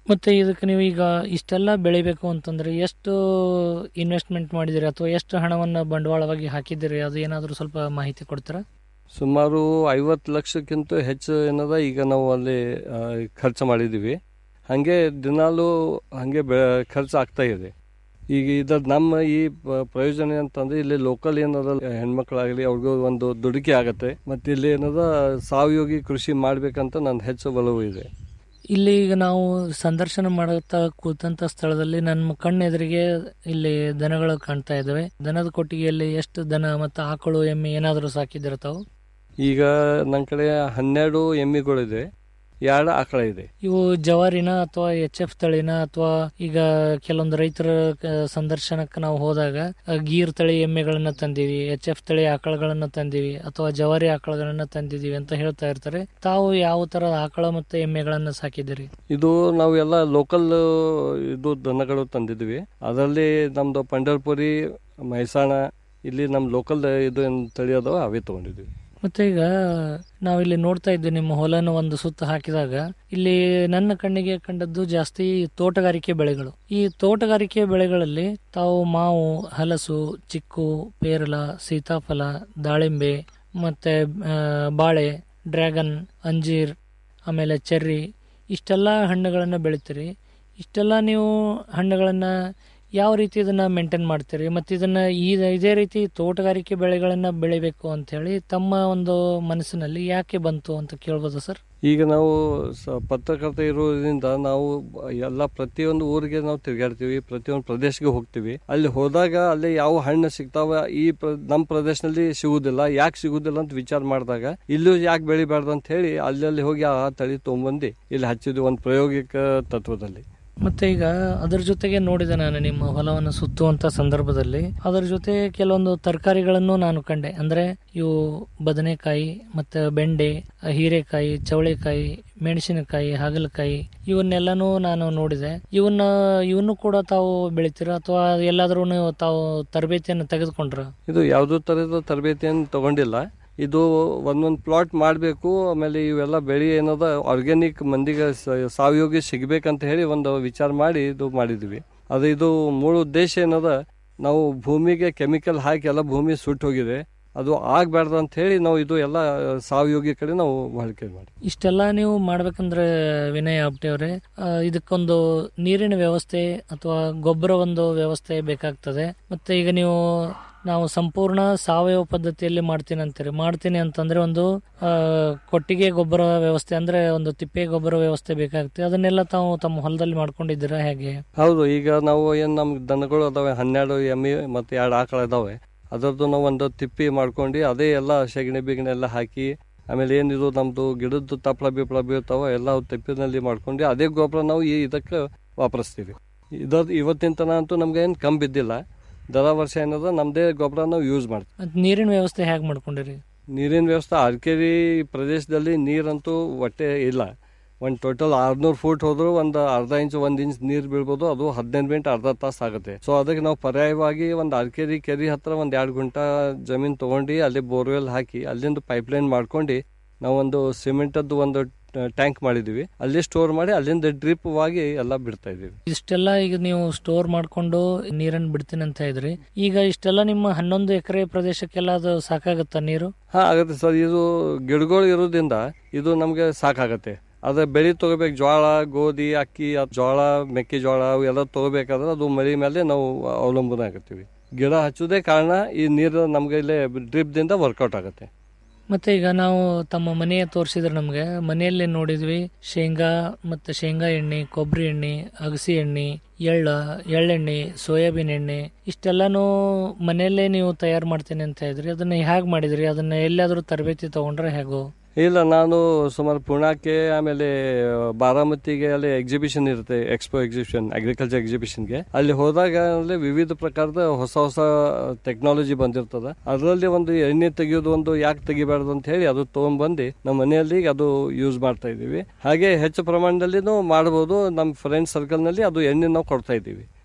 ಮತ್ತೆ ಇದಕ್ಕೆ ನೀವು ಈಗ ಇಷ್ಟೆಲ್ಲ ಬೆಳಿಬೇಕು ಅಂತಂದ್ರೆ ಎಷ್ಟು ಇನ್ವೆಸ್ಟ್ಮೆಂಟ್ ಮಾಡಿದಿರಿ ಅಥವಾ ಎಷ್ಟು ಹಣವನ್ನ ಬಂಡವಾಳವಾಗಿ ಹಾಕಿದಿರಿ ಅದು ಏನಾದರೂ ಸ್ವಲ್ಪ ಮಾಹಿತಿ ಕೊಡ್ತೀರಾ ಸುಮಾರು ಐವತ್ತು ಲಕ್ಷಕ್ಕಿಂತ ಹೆಚ್ಚು ಏನದ ಈಗ ನಾವು ಅಲ್ಲಿ ಆ, ಖರ್ಚು ಮಾಡಿದ್ದೀವಿ ಹಾಗೆ ದಿನಾಲೂ ಹಾಗೆ ಬೆ ಖರ್ಚು ಆಗ್ತಾ ಇದೆ ಈಗ ಇದರ ನಮ್ಮ ಈ ಪ- ಪ್ರಯೋಜನ ಅಂತಂದ್ರೆ ಇಲ್ಲಿ ಲೋಕಲ್ ಏನದ ಹೆಣ್ಮಕ್ಳಾಗಲಿ ಅವ್ರಿಗೂ ಒಂದು ದುಡುಕಿ ಆಗತ್ತೆ ಮತ್ತೆ ಇಲ್ಲಿ ಏನದ ಸಾವಯೋಗಿ ಕೃಷಿ ಮಾಡ್ಬೇಕಂತ ನನ್ನ ಹೆಚ್ಚು ಒಲವು ಇದೆ ಇಲ್ಲಿ ಈಗ ನಾವು ಸಂದರ್ಶನ ಮಾಡುತ್ತಾ ಕೂತಂತ ಸ್ಥಳದಲ್ಲಿ ನನ್ನ ಕಣ್ಣೆದುರಿಗೆ ಇಲ್ಲಿ ದನಗಳು ಕಾಣ್ತಾ ಇದ್ದಾವೆ ದನದ ಕೊಟ್ಟಿಗೆಯಲ್ಲಿ ಎಷ್ಟು ದನ ಮತ್ತು ಆಕಳು ಎಮ್ಮೆ ಏನಾದರೂ ಸಾಕಿದ್ದೀರ ತಾವು ಈಗ ನನ್ನ ಕಡೆ ಹನ್ನೆರಡು ಎಮ್ಮಿಗಳಿದೆ ಎರಡು ಆಕಳ ಇದೆ ಇವು ಜವಾರಿನ ಅಥವಾ ಎಚ್ ಎಫ್ ತಳಿನ ಅಥವಾ ಈಗ ಕೆಲವೊಂದು ರೈತರ ಕ- ಸಂದರ್ಶನಕ್ಕೆ ನಾವು ಹೋದಾಗ ಆ, ಗೀರ್ ತಳಿ ಎಮ್ಮೆಗಳನ್ನ ತಂದೀವಿ ಎಚ್ ಎಫ್ ತಳಿ ಆಕಳಗಳನ್ನ ತಂದೀವಿ ಅಥವಾ ಜವಾರಿ ಆಕಳಗಳನ್ನ ತಂದಿದೀವಿ ಅಂತ ಹೇಳ್ತಾ ಇರ್ತಾರೆ ತಾವು ಯಾವ ತರ ಆಕಳ ಮತ್ತು ಎಮ್ಮೆಗಳನ್ನ ಸಾಕಿದ್ದೀರಿ ಇದು ನಾವು ಎಲ್ಲ ಲೋಕಲ್ ಇದು ದನಗಳು ತಂದಿದ್ವಿ ಅದರಲ್ಲಿ ನಮ್ದು ಪಂಡರ್ಪುರಿ ಮೈಸಾಣ ಇಲ್ಲಿ ನಮ್ಮ ಲೋಕಲ್ ಇದು ಏನ್ ತಳಿ ಅದಾವ ಅವೇ ತಗೊಂಡಿದ್ವಿ ಮತ್ತೆ ಈಗ ನಾವಿಲ್ಲಿ ನೋಡ್ತಾ ಇದ್ವಿ ನಿಮ್ಮ ಹೊಲನ ಒಂದು ಸುತ್ತ ಹಾಕಿದಾಗ ಇಲ್ಲಿ ನನ್ನ ಕಣ್ಣಿಗೆ ಕಂಡದ್ದು ಜಾಸ್ತಿ ತೋಟಗಾರಿಕೆ ಬೆಳೆಗಳು ಈ ತೋಟಗಾರಿಕೆ ಬೆಳೆಗಳಲ್ಲಿ ತಾವು ಮಾವು ಹಲಸು ಚಿಕ್ಕು ಪೇರಲ ಸೀತಾಫಲ ದಾಳಿಂಬೆ ಮತ್ತೆ ಆ, ಬಾಳೆ ಡ್ರ್ಯಾಗನ್ ಅಂಜೀರ್ ಆಮೇಲೆ ಚೆರ್ರಿ ಇಷ್ಟೆಲ್ಲ ಹಣ್ಣುಗಳನ್ನು ಬೆಳಿತೀರಿ ಇಷ್ಟೆಲ್ಲ ನೀವು ಹಣ್ಣುಗಳನ್ನು ಯಾವ ರೀತಿ ಇದನ್ನ ಮೇಂಟೈನ್ ಮಾಡ್ತೀರಿ ಮತ್ತು ಇದನ್ನ ಈ ಇದೇ ರೀತಿ ತೋಟಗಾರಿಕೆ ಬೆಳೆಗಳನ್ನ ಬೆಳಿಬೇಕು ಅಂತ ಹೇಳಿ ತಮ್ಮ ಒಂದು ಮನಸ್ಸಿನಲ್ಲಿ ಯಾಕೆ ಬಂತು ಅಂತ ಕೇಳ್ಬೋದು ಸರ್ ಈಗ ನಾವು ಸ- ಪತ್ರಕರ್ತ ಇರೋದ್ರಿಂದ ನಾವು ಎಲ್ಲ ಪ್ರತಿಯೊಂದು ಊರಿಗೆ ನಾವು ತಿರುಗಾಡ್ತೀವಿ ಪ್ರತಿಯೊಂದು ಪ್ರದೇಶಕ್ಕೆ ಹೋಗ್ತೀವಿ ಅಲ್ಲಿ ಹೋದಾಗ ಅಲ್ಲಿ ಯಾವ ಹಣ್ಣು ಸಿಗ್ತಾವ ಈ ಪ್ರ- ನಮ್ಮ ಪ್ರದೇಶದಲ್ಲಿ ಸಿಗುದಿಲ್ಲ ಯಾಕೆ ಸಿಗುದಿಲ್ಲ ಅಂತ ವಿಚಾರ ಮಾಡಿದಾಗ ಇಲ್ಲೂ ಯಾಕೆ ಬೆಳಿಬಾರ್ದು ಅಂತ ಹೇಳಿ ಅಲ್ಲಿ ಹೋಗಿ ಆ ತಳಿ ತೊಗೊಂಬಂದು ಇಲ್ಲಿ ಹಚ್ಚಿದ್ವಿ ಒಂದು ಪ್ರಾಯೋಗಿಕ ತತ್ವದಲ್ಲಿ ಮತ್ತೆ ಈಗ ಅದರ ಜೊತೆಗೆ ನೋಡಿದೆ ನಾನು ನಿಮ್ಮ ಹೊಲವನ್ನು ಸುತ್ತುವಂತ ಸಂದರ್ಭದಲ್ಲಿ ಅದರ ಜೊತೆ ಕೆಲವೊಂದು ತರಕಾರಿಗಳನ್ನು ನಾನು ಕಂಡೆ ಅಂದ್ರೆ ಇವು ಬದನೆಕಾಯಿ ಮತ್ತೆ ಬೆಂಡೆ ಹೀರೆಕಾಯಿ ಚವಳೆಕಾಯಿ ಮೆಣಸಿನಕಾಯಿ ಹಾಗಲಕಾಯಿ ಇವನ್ನೆಲ್ಲಾನು ನಾನು ನೋಡಿದೆ ಇವನ್ನ ಇವನ್ನು ಕೂಡ ತಾವು ಬೆಳಿತೀರಾ ಅಥವಾ ಎಲ್ಲಾದ್ರೂ ನೀವು ತಾವು ತರಬೇತಿಯನ್ನು ತೆಗೆದುಕೊಂಡ್ರ ಇದು ಯಾವುದೋ ತರದ ತರಬೇತಿಯನ್ನು ತಗೊಂಡಿಲ್ಲ ಇದು ಒಂದೊಂದು ಪ್ಲಾಟ್ ಮಾಡಬೇಕು ಆಮೇಲೆ ಇವೆಲ್ಲ ಬೆಳೆ ಏನದ ಆರ್ಗ್ಯಾನಿಕ್ ಮಂದಿಗೆ ಸ- ಸಾವಯೋಗಿ ಸಿಗ್ಬೇಕಂತ ಹೇಳಿ ಒಂದು ವಿಚಾರ ಮಾಡಿ ಇದು ಮಾಡಿದ್ವಿ ಅದು ಇದು ಮೂಲ ಉದ್ದೇಶ ಏನದ ನಾವು ಭೂಮಿಗೆ ಕೆಮಿಕಲ್ ಹಾಕಿ ಎಲ್ಲ ಭೂಮಿ ಸುಟ್ಟು ಹೋಗಿದೆ ಅದು ಆಗ್ಬಾರ್ದು ಅಂತ ಹೇಳಿ ನಾವು ಇದು ಎಲ್ಲ ಸಾವಯೋಗಿ ಕಡೆ ನಾವು ಬಳಕೆ ಮಾಡಿ ಇಷ್ಟೆಲ್ಲ ನೀವು ಮಾಡ್ಬೇಕಂದ್ರೆ ವಿನಯ್ ಆಪ್ಟೆ ಅವರೇ ಆ, ಇದಕ್ಕೊಂದು ನೀರಿನ ವ್ಯವಸ್ಥೆ ಅಥವಾ ಗೊಬ್ಬರ ಒಂದು ವ್ಯವಸ್ಥೆ ಬೇಕಾಗ್ತದೆ ಮತ್ತೆ ಈಗ ನೀವು ನಾವು ಸಂಪೂರ್ಣ ಸಾವಯವ ಪದ್ಧತಿಯಲ್ಲಿ ಮಾಡ್ತೀನಿ ಅಂತೀರಿ ಮಾಡ್ತೀನಿ ಅಂತಂದ್ರೆ ಒಂದು ಆ, ಕೊಟ್ಟಿಗೆ ಗೊಬ್ಬರ ವ್ಯವಸ್ಥೆ ಅಂದ್ರೆ ಒಂದು ತಿಪ್ಪೆ ಗೊಬ್ಬರ ವ್ಯವಸ್ಥೆ ಬೇಕಾಗ್ತದೆ ಅದನ್ನೆಲ್ಲ ತಾವು ತಮ್ಮ ಹೊಲದಲ್ಲಿ ಮಾಡ್ಕೊಂಡಿದ್ದೀರಾ ಹೇಗೆ ಹೌದು ಈಗ ನಾವು ಏನು ನಮ್ಮ ದನಗಳು ಅದಾವೆ ಹನ್ನೆರಡು ಎಮ್ಮೆ ಮತ್ತು ಎರಡು ಆಕಳ ಇದಾವೆ ಅದರದ್ದು ನಾವು ಒಂದು ತಿಪ್ಪಿ ಮಾಡ್ಕೊಂಡು ಅದೇ ಎಲ್ಲ ಸೆಗಣಿ ಬಿಗಣಿ ಎಲ್ಲ ಹಾಕಿ ಆಮೇಲೆ ಏನಿದು ನಮ್ದು ಗಿಡದ್ದು ತಪ್ಪಳ ಬಿಪ್ಪಳ ಬೀಳ್ತಾವ ಎಲ್ಲ ಅವು ತಿಪ್ಪಿನಲ್ಲಿ ಮಾಡ್ಕೊಂಡು ಅದೇ ಗೊಬ್ಬರ ನಾವು ಈ ಇದಕ್ಕೆ ವಾಪರಿಸ್ತೀವಿ ಇದ ಇವತ್ತಿನ ತನ ಅಂತೂ ನಮ್ಗೆ ಏನು ಕಮ್ಮಿ ಬಿದ್ದಿಲ್ಲ ದರ ವರ್ಷ ಏನದ ನಮ್ಮದೇ ಗೊಬ್ಬರ ನಾವು ಯೂಸ್ ಮಾಡ್ತೀವಿ ಮತ್ತ್ ನೀರಿನ ವ್ಯವಸ್ಥೆ ಹೇಗೆ ಮಾಡ್ಕೊಂಡಿರಿ ನೀರಿನ ವ್ಯವಸ್ಥೆ ಅರಕೇರಿ ಪ್ರದೇಶದಲ್ಲಿ ನೀರಂತೂ ಒಟ್ಟೆ ಇಲ್ಲ ಒಂದು ಟೋಟಲ್ ಆರ್ನೂರು ಫೂಟ್ ಹೋದ್ರು ಒಂದು ಅರ್ಧ ಇಂಚ್ ಒಂದು ಇಂಚ್ ನೀರು ಬೀಳ್ಬೋದು ಅದು ಹದಿನೈದು ಮಿನಿಟ್ ಅರ್ಧ ತಾಸು ಆಗುತ್ತೆ ಸೊ ಅದಕ್ಕೆ ನಾವು ಪರ್ಯಾಯವಾಗಿ ಒಂದು ಅರಕೇರಿ ಕೆರಿ ಹತ್ರ ಒಂದು ಎರಡು ಗುಂಟ ಜಮೀನು ತೊಗೊಂಡು ಅಲ್ಲಿ ಬೋರ್ವೆಲ್ ಹಾಕಿ ಅಲ್ಲಿಂದ ಪೈಪ್ಲೈನ್ ಮಾಡ್ಕೊಂಡು ನಾವೊಂದು ಸಿಮೆಂಟದ್ದು ಒಂದು ಟ್ಯಾಂಕ್ ಮಾಡಿದ್ವಿ ಅಲ್ಲಿ ಸ್ಟೋರ್ ಮಾಡಿ ಅಲ್ಲಿಂದ ಡ್ರಿಪ್ ವಾಗಿ ಎಲ್ಲ ಬಿಡ್ತಾ ಇದೀವಿ ಇಷ್ಟೆಲ್ಲ ಈಗ ನೀವು ಸ್ಟೋರ್ ಮಾಡ್ಕೊಂಡು ನೀರನ್ನು ಬಿಡ್ತೀನಿ ಅಂತ ಇದ್ರಿ ಈಗ ಇಷ್ಟೆಲ್ಲ ನಿಮ್ಮ ಹನ್ನೊಂದು ಎಕರೆ ಪ್ರದೇಶಕ್ಕೆಲ್ಲ ಅದು ಸಾಕಾಗತ್ತಾ ನೀರು ಹಾ ಆಗತ್ತೆ ಸರ್ ಇದು ಗಿಡಗಳು ಇರೋದ್ರಿಂದ ಇದು ನಮ್ಗೆ ಸಾಕಾಗತ್ತೆ ಅದ ಬೆಳೆ ತಗೋಬೇಕು ಜೋಳ ಗೋಧಿ ಅಕ್ಕಿ ಅದ್ ಜೋಳ ಮೆಕ್ಕೆಜೋಳ ಅವು ಎಲ್ಲ ತಗೋಬೇಕಾದ್ರೆ ಅದು ಮಳೆ ಮೇಲೆ ನಾವು ಅವಲಂಬನೆ ಆಗತ್ತೀವಿ ಗಿಡ ಹಚ್ಚೋದೇ ಕಾರಣ ಈ ನೀರು ನಮ್ಗೆ ಇಲ್ಲೇ ಡ್ರಿಪ್ ದಿಂದ ವರ್ಕೌಟ್ ಆಗುತ್ತೆ ಮತ್ತೆ ಈಗ ನಾವು ತಮ್ಮ ಮನೆಯ ತೋರಿಸಿದ್ರೆ ನಮ್ಗೆ ಮನೆಯಲ್ಲಿ ನೋಡಿದ್ವಿ ಶೇಂಗಾ ಮತ್ತೆ ಶೇಂಗಾ ಎಣ್ಣೆ ಕೊಬ್ಬರಿ ಎಣ್ಣೆ ಅಗಸಿ ಎಣ್ಣೆ ಎಳ್ಳ ಎಳ್ಳೆಣ್ಣೆ ಸೋಯಾಬೀನ್ ಎಣ್ಣೆ ಇಷ್ಟೆಲ್ಲಾನು ಮನೆಯಲ್ಲೇ ನೀವು ತಯಾರು ಮಾಡ್ತೀನಿ ಅಂತ ಇದ್ರಿ ಅದನ್ನ ಹೇಗೆ ಮಾಡಿದ್ರಿ ಅದನ್ನ ಎಲ್ಲಾದ್ರೂ ತರಬೇತಿ ತಗೊಂಡ್ರೆ ಹೇಗೋ ಇಲ್ಲ ನಾನು ಸುಮಾರು ಪುಣಾಕ್ಕೆ ಆಮೇಲೆ ಬಾರಾಮತಿಗೆ ಅಲ್ಲಿ ಎಕ್ಸಿಬಿಷನ್ ಇರುತ್ತೆ ಎಕ್ಸ್ಪೋ ಎಕ್ಸಿಬಿಷನ್ ಅಗ್ರಿಕಲ್ಚರ್ ಎಕ್ಸಿಬಿಷನ್ಗೆ ಅಲ್ಲಿ ಹೋದಾಗ ಅಲ್ಲಿ ವಿವಿಧ ಪ್ರಕಾರದ ಹೊಸ ಹೊಸ ಟೆಕ್ನಾಲಜಿ ಬಂದಿರ್ತದ ಅದರಲ್ಲಿ ಒಂದು ಎಣ್ಣೆ ತೆಗೆಯೋದು ಒಂದು ಯಾಕೆ ತೆಗಿಬಾರ್ದು ಅಂತ ಹೇಳಿ ಅದು ತಗೊಂಡ್ಬಂದು ನಮ್ಮ ಮನೆಯಲ್ಲಿ ಅದು ಯೂಸ್ ಮಾಡ್ತಾ ಇದೀವಿ ಹಾಗೆ ಹೆಚ್ಚು ಪ್ರಮಾಣದಲ್ಲಿ ಮಾಡಬಹುದು ನಮ್ಮ ಫ್ರೆಂಡ್ ಸರ್ಕಲ್ ನಲ್ಲಿ ಅದು ಎಣ್ಣೆ ನಾವು ಕೊಡ್ತಾ ಇದ್ದೀವಿ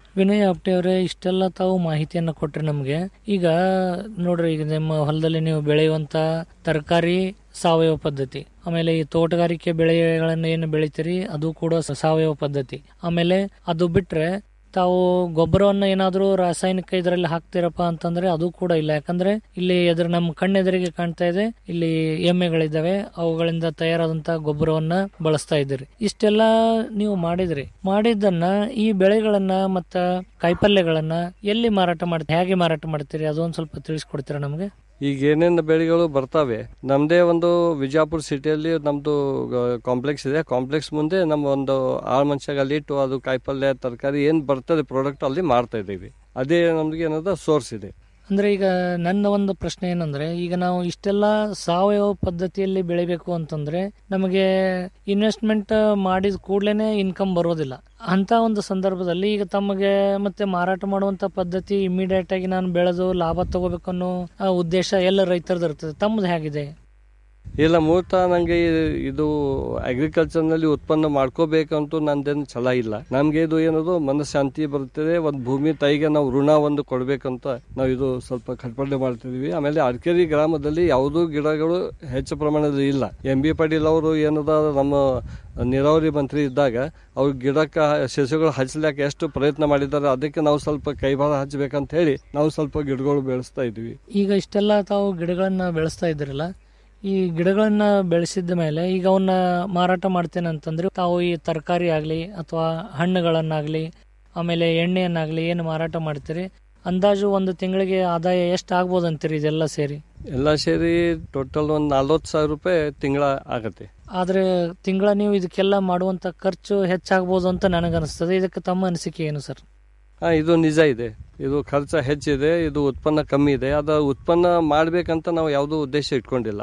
ವಿನಯ್ ಆಪ್ಟೆ ಅವರೇ ಇಷ್ಟೆಲ್ಲ ತಾವು ಮಾಹಿತಿಯನ್ನ ಕೊಟ್ರಿ ನಮ್ಗೆ ಈಗ ನೋಡ್ರಿ ಈಗ ನಿಮ್ಮ ಹೊಲದಲ್ಲಿ ನೀವು ಬೆಳೆಯುವಂತ ತರಕಾರಿ ಸಾವಯವ ಪದ್ಧತಿ ಆಮೇಲೆ ಈ ತೋಟಗಾರಿಕೆ ಬೆಳೆಗಳನ್ನ ಏನು ಬೆಳಿತೀರಿ ಅದು ಕೂಡ ಸ- ಸಾವಯವ ಪದ್ಧತಿ ಆಮೇಲೆ ಅದು ಬಿಟ್ರೆ ತಾವು ಗೊಬ್ಬರವನ್ನ ಏನಾದರೂ ರಾಸಾಯನಿಕ ಇದರಲ್ಲಿ ಹಾಕ್ತಿರಪ್ಪ ಅಂತಂದ್ರೆ ಅದು ಕೂಡ ಇಲ್ಲ ಯಾಕಂದ್ರೆ ಇಲ್ಲಿ ಎದುರು ನಮ್ಮ ಕಣ್ಣೆದುರಿಗೆ ಕಾಣ್ತಾ ಇದೆ ಇಲ್ಲಿ ಎಮ್ಮೆಗಳಿದ್ದಾವೆ ಅವುಗಳಿಂದ ತಯಾರಾದಂತಹ ಗೊಬ್ಬರವನ್ನ ಬಳಸ್ತಾ ಇದ್ದೀರಿ ಇಷ್ಟೆಲ್ಲ ನೀವು ಮಾಡಿದ್ರಿ ಮಾಡಿದ್ದನ್ನ ಈ ಬೆಳೆಗಳನ್ನ ಮತ್ತ ಕಾಯಿಪಲ್ಯಗಳನ್ನ ಎಲ್ಲಿ ಮಾರಾಟ ಮಾಡ್ತೀರಿ ಹೇಗೆ ಮಾರಾಟ ಮಾಡ್ತೀರಿ ಅದೊಂದು ಸ್ವಲ್ಪ ತಿಳಿಸ್ಕೊಡ್ತೀರಾ ನಮ್ಗೆ ಈಗ ಏನೇನು ಬೆಳೆಗಳು ಬರ್ತಾವೆ ನಮ್ಮದೇ ಒಂದು ವಿಜಯಪುರ ಸಿಟಿಯಲ್ಲಿ ನಮ್ಮದು ಕಾಂಪ್ಲೆಕ್ಸ್ ಇದೆ ಕಾಂಪ್ಲೆಕ್ಸ್ ಮುಂದೆ ನಮ್ಮ ಒಂದು ಆಳು ಮನುಷ್ಯಾಗ ಅಲ್ಲಿ ಇಟ್ಟು ಅದು ಕಾಯಿಪಲ್ಯ ತರಕಾರಿ ಏನು ಬರ್ತದೆ ಪ್ರಾಡಕ್ಟ್ ಅಲ್ಲಿ ಮಾರ್ತಾ ಇದ್ದೀವಿ ಅದೇ ನಮ್ಗೆ ಏನದ ಸೋರ್ಸ್ ಇದೆ ಅಂದ್ರೆ ಈಗ ನನ್ನ ಒಂದು ಪ್ರಶ್ನೆ ಏನಂದ್ರೆ ಈಗ ನಾವು ಇಷ್ಟೆಲ್ಲ ಸಾವಯವ ಪದ್ಧತಿಯಲ್ಲಿ ಬೆಳಿಬೇಕು ಅಂತಂದ್ರೆ ನಮಗೆ ಇನ್ವೆಸ್ಟ್ಮೆಂಟ್ ಮಾಡಿದ ಕೂಡ್ಲೇನೆ ಇನ್ಕಮ್ ಬರೋದಿಲ್ಲ ಅಂತ ಒಂದು ಸಂದರ್ಭದಲ್ಲಿ ಈಗ ತಮಗೆ ಮತ್ತೆ ಮಾರಾಟ ಮಾಡುವಂತ ಪದ್ಧತಿ ಇಮಿಡಿಯೇಟ್ ಆಗಿ ನಾನು ಬೆಳೆದು ಲಾಭ ತಗೋಬೇಕು ಅನ್ನೋ ಆ, ಉದ್ದೇಶ ಎಲ್ಲ ರೈತರದ್ದು ಇರ್ತದೆ ತಮ್ಮದು ಹೇಗಿದೆ ಇಲ್ಲ ಮೂಲತಃ ನನಗೆ ಇದು ಅಗ್ರಿಕಲ್ಚರ್ನಲ್ಲಿ ಉತ್ಪನ್ನ ಮಾಡ್ಕೋಬೇಕಂತೂ ನಂದೇನು ಛಲ ಇಲ್ಲ ನಮಗೆ ಇದು ಏನದು ಮನಃಶಾಂತಿ ಬರುತ್ತದೆ ಒಂದು ಭೂಮಿ ತಾಯಿಗೆ ನಾವು ಋಣ ಒಂದು ಕೊಡಬೇಕಂತ ನಾವು ಇದು ಸ್ವಲ್ಪ ಖಟ್ಪಟೆ ಮಾಡ್ತಿದೀವಿ ಆಮೇಲೆ ಅರ್ಕೆರಿ ಗ್ರಾಮದಲ್ಲಿ ಯಾವುದೂ ಗಿಡಗಳು ಹೆಚ್ಚು ಪ್ರಮಾಣದಲ್ಲಿ ಇಲ್ಲ ಎಂ ಬಿ ಪಾಟೀಲ್ ಅವರು ಏನದ ನಮ್ಮ ನೀರಾವರಿ ಮಂತ್ರಿ ಇದ್ದಾಗ ಅವ್ರು ಗಿಡಕ್ಕೆ ಸಸ್ಯಗಳು ಹಚ್ಚಲಿಕ್ಕೆ ಎಷ್ಟು ಪ್ರಯತ್ನ ಮಾಡಿದ್ದಾರೆ ಅದಕ್ಕೆ ನಾವು ಸ್ವಲ್ಪ ಕೈಭಾರ ಹಚ್ಚಬೇಕಂತ ಹೇಳಿ ನಾವು ಸ್ವಲ್ಪ ಗಿಡಗಳು ಬೆಳೆಸ್ತಾ ಇದ್ವಿ ಈಗ ಇಷ್ಟೆಲ್ಲ ತಾವು ಗಿಡಗಳನ್ನ ಬೆಳೆಸ್ತಾ ಇದ್ರಲ್ಲ ಈ ಗಿಡಗಳನ್ನ ಬೆಳೆಸಿದ ಮೇಲೆ ಈಗ ಅವನ್ನ ಮಾರಾಟ ಮಾಡ್ತೇನೆ ಅಂತಂದ್ರೆ ತಾವು ಈ ತರಕಾರಿ ಆಗ್ಲಿ ಅಥವಾ ಹಣ್ಣುಗಳನ್ನಾಗ್ಲಿ ಆಮೇಲೆ ಎಣ್ಣೆಯನ್ನಾಗ್ಲಿ ಏನು ಮಾರಾಟ ಮಾಡ್ತೀರಿ ಅಂದಾಜು ಒಂದು ತಿಂಗಳಿಗೆ ಆದಾಯ ಎಷ್ಟು ಆಗ್ಬೋದು ಅಂತೀರಿ ಇದೆಲ್ಲ ಸೇರಿ ಎಲ್ಲ ಸೇರಿ ಟೋಟಲ್ ಒಂದು ನಲ್ವತ್ತು ಸಾವಿರ ರೂಪಾಯಿ ತಿಂಗಳ ಆಗತ್ತೆ ಆದ್ರೆ ತಿಂಗಳ ನೀವು ಇದಕ್ಕೆಲ್ಲ ಮಾಡುವಂತ ಖರ್ಚು ಹೆಚ್ಚಾಗ್ಬೋದು ಅಂತ ನನಗನ್ನಿಸ್ತದೆ ಇದಕ್ಕೆ ತಮ್ಮ ಅನಿಸಿಕೆ ಏನು ಸರ್ ಹಾ ಇದು ನಿಜ ಇದೆ ಇದು ಖರ್ಚು ಹೆಚ್ಚಿದೆ ಇದು ಉತ್ಪನ್ನ ಕಮ್ಮಿ ಇದೆ ಅದ ಉತ್ಪನ್ನ ಮಾಡ್ಬೇಕಂತ ನಾವು ಯಾವುದೂ ಉದ್ದೇಶ ಇಟ್ಕೊಂಡಿಲ್ಲ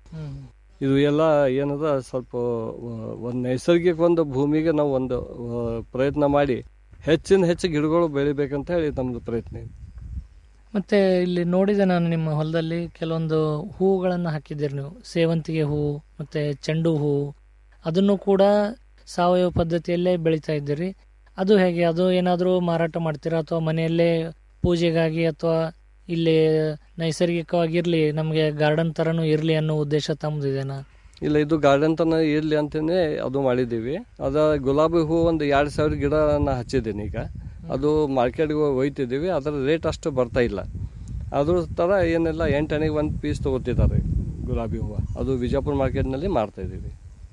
ಇದು ಎಲ್ಲ ಏನದ ಸ್ವಲ್ಪ ಒಂದು ನೈಸರ್ಗಿಕ ಒಂದು ಭೂಮಿಗೆ ನಾವು ಒಂದು ಆ, ಪ್ರಯತ್ನ ಮಾಡಿ ಹೆಚ್ಚಿನ ಹೆಚ್ಚು ಗಿಡಗಳು ಬೆಳಿಬೇಕಂತ ಹೇಳಿ ನಮ್ದು ಪ್ರಯತ್ನ ಇದೆ ಮತ್ತೆ ಇಲ್ಲಿ ನೋಡಿದೆ ನಾನು ನಿಮ್ಮ ಹೊಲದಲ್ಲಿ ಕೆಲವೊಂದು ಹೂಗಳನ್ನು ಹಾಕಿದ್ದೀರಿ ನೀವು ಸೇವಂತಿಗೆ ಹೂವು ಮತ್ತೆ ಚೆಂಡು ಹೂವು ಅದನ್ನು ಕೂಡ ಸಾವಯವ ಪದ್ಧತಿಯಲ್ಲೇ ಬೆಳೀತಾ ಇದ್ದೀರಿ ಅದು ಹೇಗೆ ಅದು ಏನಾದರೂ ಮಾರಾಟ ಮಾಡ್ತೀರಾ ಅಥವಾ ಮನೆಯಲ್ಲೇ ಪೂಜೆಗಾಗಿ ಅಥವಾ ಇಲ್ಲಿ ನೈಸರ್ಗಿಕವಾಗಿರ್ಲಿ ನಮಗೆ ಗಾರ್ಡನ್ ತರನು ಇರ್ಲಿ ಅನ್ನೋ ಉದ್ದೇಶ ತಮ್ಮದಿದೆನಾ ಇಲ್ಲ ಇದು ಗಾರ್ಡನ್ ತನ ಇರ್ಲಿ ಅಂತಾನೆ ಅದು ಮಾಡಿದ್ದೀವಿ ಅದ ಗುಲಾಬಿ ಹೂ ಒಂದು ಎರಡು ಸಾವಿರ ಗಿಡ ನಾ ಹಚ್ಚಿದ್ದೀನಿ ಈಗ ಅದು ಮಾರ್ಕೆಟ್ಗೆ ಒಯ್ತಿದ್ದೀವಿ ಅದರ ರೇಟ್ ಅಷ್ಟು ಬರ್ತಾ ಇಲ್ಲ ಅದ್ರ ಥರ ಏನೆಲ್ಲ ಎಂಟು ಹಣಿಗೆ ಒಂದು ಪೀಸ್ ತೊಗೋತಿದ್ದಾರೆ ಗುಲಾಬಿ ಹೂವು ಅದು ವಿಜಯಪುರ ಮಾರ್ಕೆಟ್ನಲ್ಲಿ ಮಾರ್ತಾ ಇದ್ದೀವಿ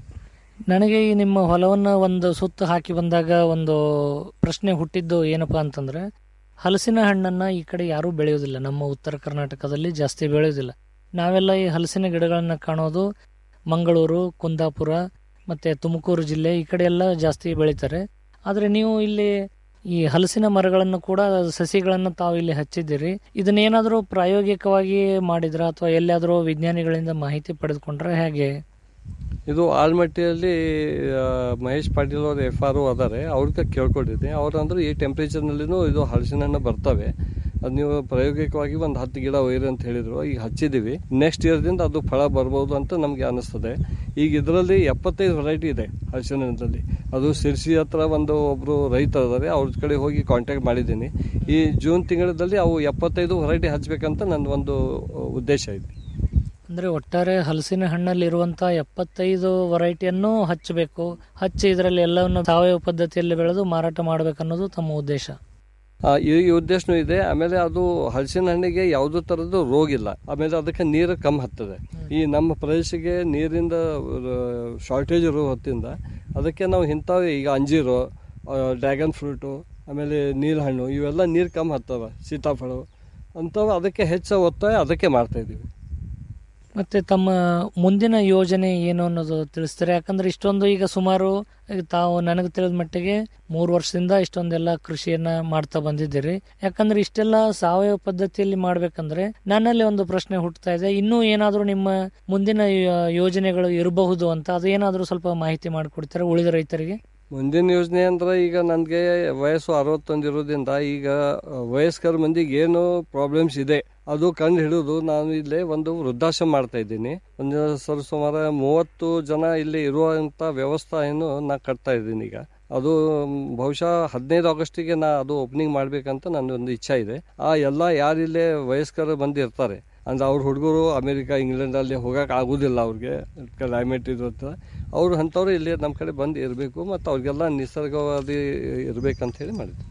ನನಗೆ ಈ ನಿಮ್ಮ ಹೊಲವನ್ನು ಒಂದು ಸುತ್ತು ಹಾಕಿ ಬಂದಾಗ ಒಂದು ಪ್ರಶ್ನೆ ಹುಟ್ಟಿದ್ದು ಏನಪ್ಪಾ ಅಂತಂದ್ರೆ ಹಲಸಿನ ಹಣ್ಣನ್ನ ಈ ಕಡೆ ಯಾರೂ ಬೆಳೆಯೋದಿಲ್ಲ ನಮ್ಮ ಉತ್ತರ ಕರ್ನಾಟಕದಲ್ಲಿ ಜಾಸ್ತಿ ಬೆಳೆಯೋದಿಲ್ಲ ನಾವೆಲ್ಲ ಈ ಹಲಸಿನ ಗಿಡಗಳನ್ನ ಕಾಣೋದು ಮಂಗಳೂರು ಕುಂದಾಪುರ ಮತ್ತೆ ತುಮಕೂರು ಜಿಲ್ಲೆ ಈ ಕಡೆ ಎಲ್ಲ ಜಾಸ್ತಿ ಬೆಳೀತಾರೆ ಆದರೆ ನೀವು ಇಲ್ಲಿ ಈ ಹಲಸಿನ ಮರಗಳನ್ನು ಕೂಡ ಸಸಿಗಳನ್ನು ತಾವು ಇಲ್ಲಿ ಹಚ್ಚಿದ್ದೀರಿ ಇದನ್ನೇನಾದರೂ ಪ್ರಾಯೋಗಿಕವಾಗಿ ಮಾಡಿದ್ರ ಅಥವಾ ಎಲ್ಲಿಯಾದರೂ ವಿಜ್ಞಾನಿಗಳಿಂದ ಮಾಹಿತಿ ಪಡೆದುಕೊಂಡ್ರೆ ಹೇಗೆ ಇದು ಆಲ್ಮಟ್ಟಿಯಲ್ಲಿ ಆ, ಮಹೇಶ್ ಪಾಟೀಲ್ ಅವರು ಎಫ್ ಆರ್ ಅದಾರೆ ಅವ್ರಿಗೆ ಕೇಳ್ಕೊಂಡಿದ್ದೆ ಅವ್ರು ಅಂದ್ರೆ ಈ ಟೆಂಪ್ರೇಚರ್ನಲ್ಲಿನೂ ಇದು ಹಲಸಿನ ಹಣ್ಣು ಬರ್ತವೆ ಅದು ನೀವು ಪ್ರಾಯೋಗಿಕವಾಗಿ ಒಂದು ಹತ್ತು ಗಿಡ ಒಯ್ರಿ ಅಂತ ಹೇಳಿದ್ರು ಈಗ ಹಚ್ಚಿದ್ದೀವಿ ನೆಕ್ಸ್ಟ್ ಇಯರ್ದಿಂದ ಅದು ಫಲ ಬರ್ಬೋದು ಅಂತ ನಮಗೆ ಅನಿಸ್ತದೆ ಈಗ ಇದರಲ್ಲಿ ಎಪ್ಪತ್ತೈದು ವೆರೈಟಿ ಇದೆ ಹಲಸಿನ ಹಣ್ಣಲ್ಲಿ ಅದು ಸಿರ್ಸಿ ಹತ್ರ ಒಂದು ಒಬ್ಬರು ರೈತ ಇದ್ದಾರೆ ಅವ್ರ ಕಡೆ ಹೋಗಿ ಕಾಂಟ್ಯಾಕ್ಟ್ ಮಾಡಿದ್ದೀನಿ ಈ ಜೂನ್ ತಿಂಗಳಲ್ಲಿ ಅವು ಎಪ್ಪತ್ತೈದು ವೆರೈಟಿ ಹಚ್ಬೇಕಂತ ನನ್ನ ಒಂದು ಉದ್ದೇಶ ಇದೆ ಅಂದ್ರೆ ಒಟ್ಟಾರೆ ಹಲಸಿನ ಹಣ್ಣಲ್ಲಿ ಇರುವಂತ ಎಪ್ಪತ್ತೈದು ವೆರೈಟಿಯನ್ನು ಹಚ್ಚಬೇಕು ಹಚ್ಚಿ ಇದರಲ್ಲಿ ಎಲ್ಲವನ್ನು ಸಾವಯವ ಪದ್ಧತಿಯಲ್ಲಿ ಬೆಳೆದು ಮಾರಾಟ ಮಾಡಬೇಕನ್ನೋದು ತಮ್ಮ ಉದ್ದೇಶ ಆ, ಈ ಈ ಉದ್ದೇಶನೂ ಇದೆ ಆಮೇಲೆ ಅದು ಹಲಸಿನ ಹಣ್ಣಿಗೆ ಯಾವುದೇ ಥರದ್ದು ರೋಗ ಇಲ್ಲ ಆಮೇಲೆ ಅದಕ್ಕೆ ನೀರು ಕಮ್ಮಿ ಹತ್ತದೆ ಈ ನಮ್ಮ ಪ್ರದೇಶಕ್ಕೆ ನೀರಿಂದ ಶಾರ್ಟೇಜ್ ಇರೋ ಹೊತ್ತಿಂದ ಅದಕ್ಕೆ ನಾವು ಇಂಥವು ಈಗ ಅಂಜೀರು ಡ್ರ್ಯಾಗನ್ ಫ್ರೂಟು ಆಮೇಲೆ ನೀರು ಹಣ್ಣು ಇವೆಲ್ಲ ನೀರು ಕಮ್ಮಿ ಹತ್ತವ ಸೀತಾಫಲ ಅಂಥವು ಅದಕ್ಕೆ ಹೆಚ್ಚು ಒತ್ತಾಯ ಅದಕ್ಕೆ ಮಾಡ್ತಾ ಇದ್ದೀವಿ ಮತ್ತೆ ತಮ್ಮ ಮುಂದಿನ ಯೋಜನೆ ಏನು ಅನ್ನೋದು ತಿಳಿಸ್ತಾರೆ ಯಾಕಂದ್ರೆ ಇಷ್ಟೊಂದು ಈಗ ಸುಮಾರು ಈಗ ತಾವು ನನಗೆ ತಿಳಿದ ಮಟ್ಟಿಗೆ ಮೂರು ವರ್ಷದಿಂದ ಇಷ್ಟೊಂದೆಲ್ಲ ಕೃಷಿಯನ್ನ ಮಾಡ್ತಾ ಬಂದಿದ್ದೀರಿ ಯಾಕಂದ್ರೆ ಇಷ್ಟೆಲ್ಲ ಸಾವಯವ ಪದ್ಧತಿಯಲ್ಲಿ ಮಾಡ್ಬೇಕಂದ್ರೆ ನನ್ನಲ್ಲಿ ಒಂದು ಪ್ರಶ್ನೆ ಹುಟ್ಟುತ್ತಾ ಇದೆ ಇನ್ನೂ ಏನಾದರೂ ನಿಮ್ಮ ಮುಂದಿನ ಯೋ- ಯೋಜನೆಗಳು ಇರಬಹುದು ಅಂತ ಅದು ಏನಾದರೂ ಸ್ವಲ್ಪ ಮಾಹಿತಿ ಮಾಡಿಕೊಡ್ತಾರೆ ಉಳಿದ ರೈತರಿಗೆ ಮುಂದಿನ ಯೋಜನೆ ಅಂದ್ರೆ ಈಗ ನನಗೆ ವಯಸ್ಸು ಅರವತ್ತೊಂದು ಇರೋದ್ರಿಂದ ಈಗ ಆ, ವಯಸ್ಕರ ಮಂದಿಗೆ ಏನು ಪ್ರಾಬ್ಲಮ್ಸ್ ಇದೆ ಅದು ಕಂಡು ಹಿಡಿದು ನಾನು ಇಲ್ಲೇ ಒಂದು ವೃದ್ಧಾಶ್ರಮ ಮಾಡ್ತಾ ಇದ್ದೀನಿ ಒಂದು ಸರ್ ಸುಮಾರು ಮೂವತ್ತು ಜನ ಇಲ್ಲಿ ಇರುವಂತ ವ್ಯವಸ್ಥೆಯನ್ನು ನಾ ಕಟ್ತಾ ಇದ್ದೀನಿ ಈಗ ಅದು ಮ್, ಬಹುಶಃ ಹದಿನೈದು ಆಗಸ್ಟಿಗೆ ನಾ ಅದು ಓಪನಿಂಗ್ ಮಾಡ್ಬೇಕಂತ ನನ್ನ ಒಂದು ಇಚ್ಛೆ ಇದೆ ಆ ಎಲ್ಲ ಯಾರಿಲ್ಲೇ ವಯಸ್ಕರು ಬಂದಿರ್ತಾರೆ ಅಂದ್ರೆ ಅವ್ರ ಹುಡುಗರು ಅಮೇರಿಕಾ ಇಂಗ್ಲೆಂಡಲ್ಲಿ ಹೋಗಕ್ಕೆ ಆಗೋದಿಲ್ಲ ಅವ್ರಿಗೆ ಕ್ಲೈಮೇಟ್ ಇರುತ್ತೆ ಅವ್ರು ಅಂಥವ್ರು ಇಲ್ಲಿ ನಮ್ಮ ಕಡೆ ಬಂದು ಇರಬೇಕು ಮತ್ತು ಅವ್ರಿಗೆಲ್ಲ ನಿಸರ್ಗವಾದಿ ಇರ್ಬೇಕಂತ ಹೇಳಿ ಮಾಡಿದ್ವಿ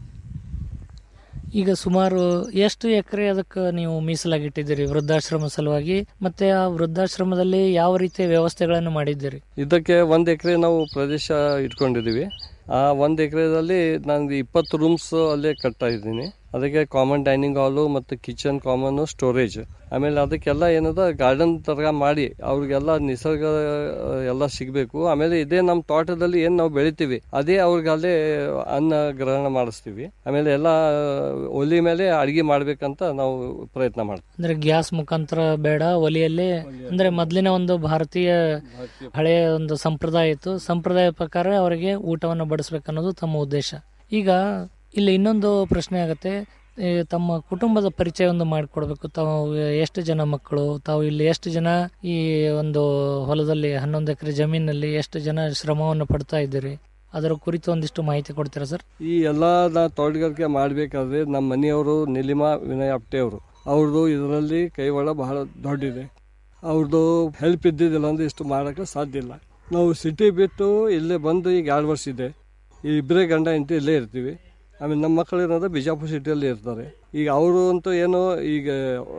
ಈಗ ಸುಮಾರು ಎಷ್ಟು ಎಕರೆ ಅದಕ್ಕೆ ನೀವು ಮೀಸಲಾಗಿಟ್ಟಿದ್ದೀರಿ ವೃದ್ಧಾಶ್ರಮ ಸಲುವಾಗಿ ಮತ್ತೆ ಆ ವೃದ್ಧಾಶ್ರಮದಲ್ಲಿ ಯಾವ ರೀತಿಯ ವ್ಯವಸ್ಥೆಗಳನ್ನು ಮಾಡಿದ್ದೀರಿ ಇದಕ್ಕೆ ಒಂದು ಎಕರೆ ನಾವು ಪ್ರದೇಶ ಇಟ್ಕೊಂಡಿದ್ದೀವಿ ಆ ಒಂದು ಎಕರೆದಲ್ಲಿ ನನಗೆ ಇಪ್ಪತ್ತು ರೂಮ್ಸ್ ಅಲ್ಲೇ ಕಟ್ತಾ ಇದ್ದೀನಿ ಅದಕ್ಕೆ ಕಾಮನ್ ಡೈನಿಂಗ್ ಹಾಲು ಮತ್ತು ಕಿಚನ್ ಕಾಮನ್ ಸ್ಟೋರೇಜ್ ಆಮೇಲೆ ಅದಕ್ಕೆಲ್ಲ ಏನದ ಗಾರ್ಡನ್ ತರ ಮಾಡಿ ಅವ್ರಿಗೆಲ್ಲ ನಿಸರ್ಗ ಆ, ಎಲ್ಲ ಸಿಗಬೇಕು ಆಮೇಲೆ ಇದೇ ನಮ್ಮ ತೋಟದಲ್ಲಿ ಏನು ನಾವು ಬೆಳಿತೀವಿ ಅದೇ ಅವ್ರಿಗೆ ಅಲ್ಲೇ ಅನ್ನ ಗ್ರಹಣ ಮಾಡಿಸ್ತೀವಿ ಆಮೇಲೆ ಎಲ್ಲ ಒಲಿ ಮೇಲೆ ಅಡಿಗೆ ಮಾಡ್ಬೇಕಂತ ನಾವು ಪ್ರಯತ್ನ ಮಾಡ್ತೀವಿ ಅಂದ್ರೆ ಗ್ಯಾಸ್ ಮುಖಾಂತರ ಬೇಡ ಒಲಿಯಲ್ಲಿ ಅಂದ್ರೆ ಮೊದಲಿನ ಒಂದು ಭಾರತೀಯ ಹಳೆಯ ಒಂದು ಸಂಪ್ರದಾಯ ಇತ್ತು ಸಂಪ್ರದಾಯ ಪ್ರಕಾರ ಅವರಿಗೆ ಊಟವನ್ನು ಬಡಿಸ್ಬೇಕನ್ನೋದು ತಮ್ಮ ಉದ್ದೇಶ ಈಗ ಇಲ್ಲಿ ಇನ್ನೊಂದು ಪ್ರಶ್ನೆ ಆಗತ್ತೆ ಈ ತಮ್ಮ ಕುಟುಂಬದ ಪರಿಚಯ ಒಂದು ಮಾಡಿಕೊಡ್ಬೇಕು ತಾವು ಎಷ್ಟು ಜನ ಮಕ್ಕಳು ತಾವು ಇಲ್ಲಿ ಎಷ್ಟು ಜನ ಈ ಒಂದು ಹೊಲದಲ್ಲಿ ಹನ್ನೊಂದು ಎಕರೆ ಜಮೀನಲ್ಲಿ ಎಷ್ಟು ಜನ ಶ್ರಮವನ್ನು ಪಡ್ತಾ ಇದ್ದೀರಿ ಅದರ ಕುರಿತು ಒಂದಿಷ್ಟು ಮಾಹಿತಿ ಕೊಡ್ತೀರಾ ಸರ್ ಈ ಎಲ್ಲ ನಾ ತೋಟಗಾರಿಕೆ ಮಾಡಬೇಕಾದ್ರೆ ನಮ್ಮ ಮನೆಯವರು ನಿಲಿಮಾ ವಿನಯ್ ಅಪ್ಟೆ ಅವರು ಅವ್ರದ್ದು ಇದರಲ್ಲಿ ಕೈವಾಡ ಬಹಳ ದೊಡ್ಡಿದೆ ಅವ್ರದ್ದು ಹೆಲ್ಪ್ ಇದ್ದಿದ್ದಿಲ್ಲ ಅಂದ್ರೆ ಇಷ್ಟು ಮಾಡೋಕ್ಕೆ ಸಾಧ್ಯ ಇಲ್ಲ ನಾವು ಸಿಟಿ ಬಿಟ್ಟು ಇಲ್ಲೇ ಬಂದು ಈಗ ಎರಡು ವರ್ಷ ಇದೆ ಈ ಇಬ್ಬರೇ ಗಂಡ ಹೆಂಡತಿ ಇಲ್ಲೇ ಇರ್ತೀವಿ ಆಮೇಲೆ ನಮ್ಮ ಮಕ್ಕಳು ಏನಂದ್ರೆ ಬಿಜಾಪುರ ಸಿಟಿಯಲ್ಲಿ ಇರ್ತಾರೆ ಈಗ ಅವರು ಅಂತೂ ಏನೋ ಈಗ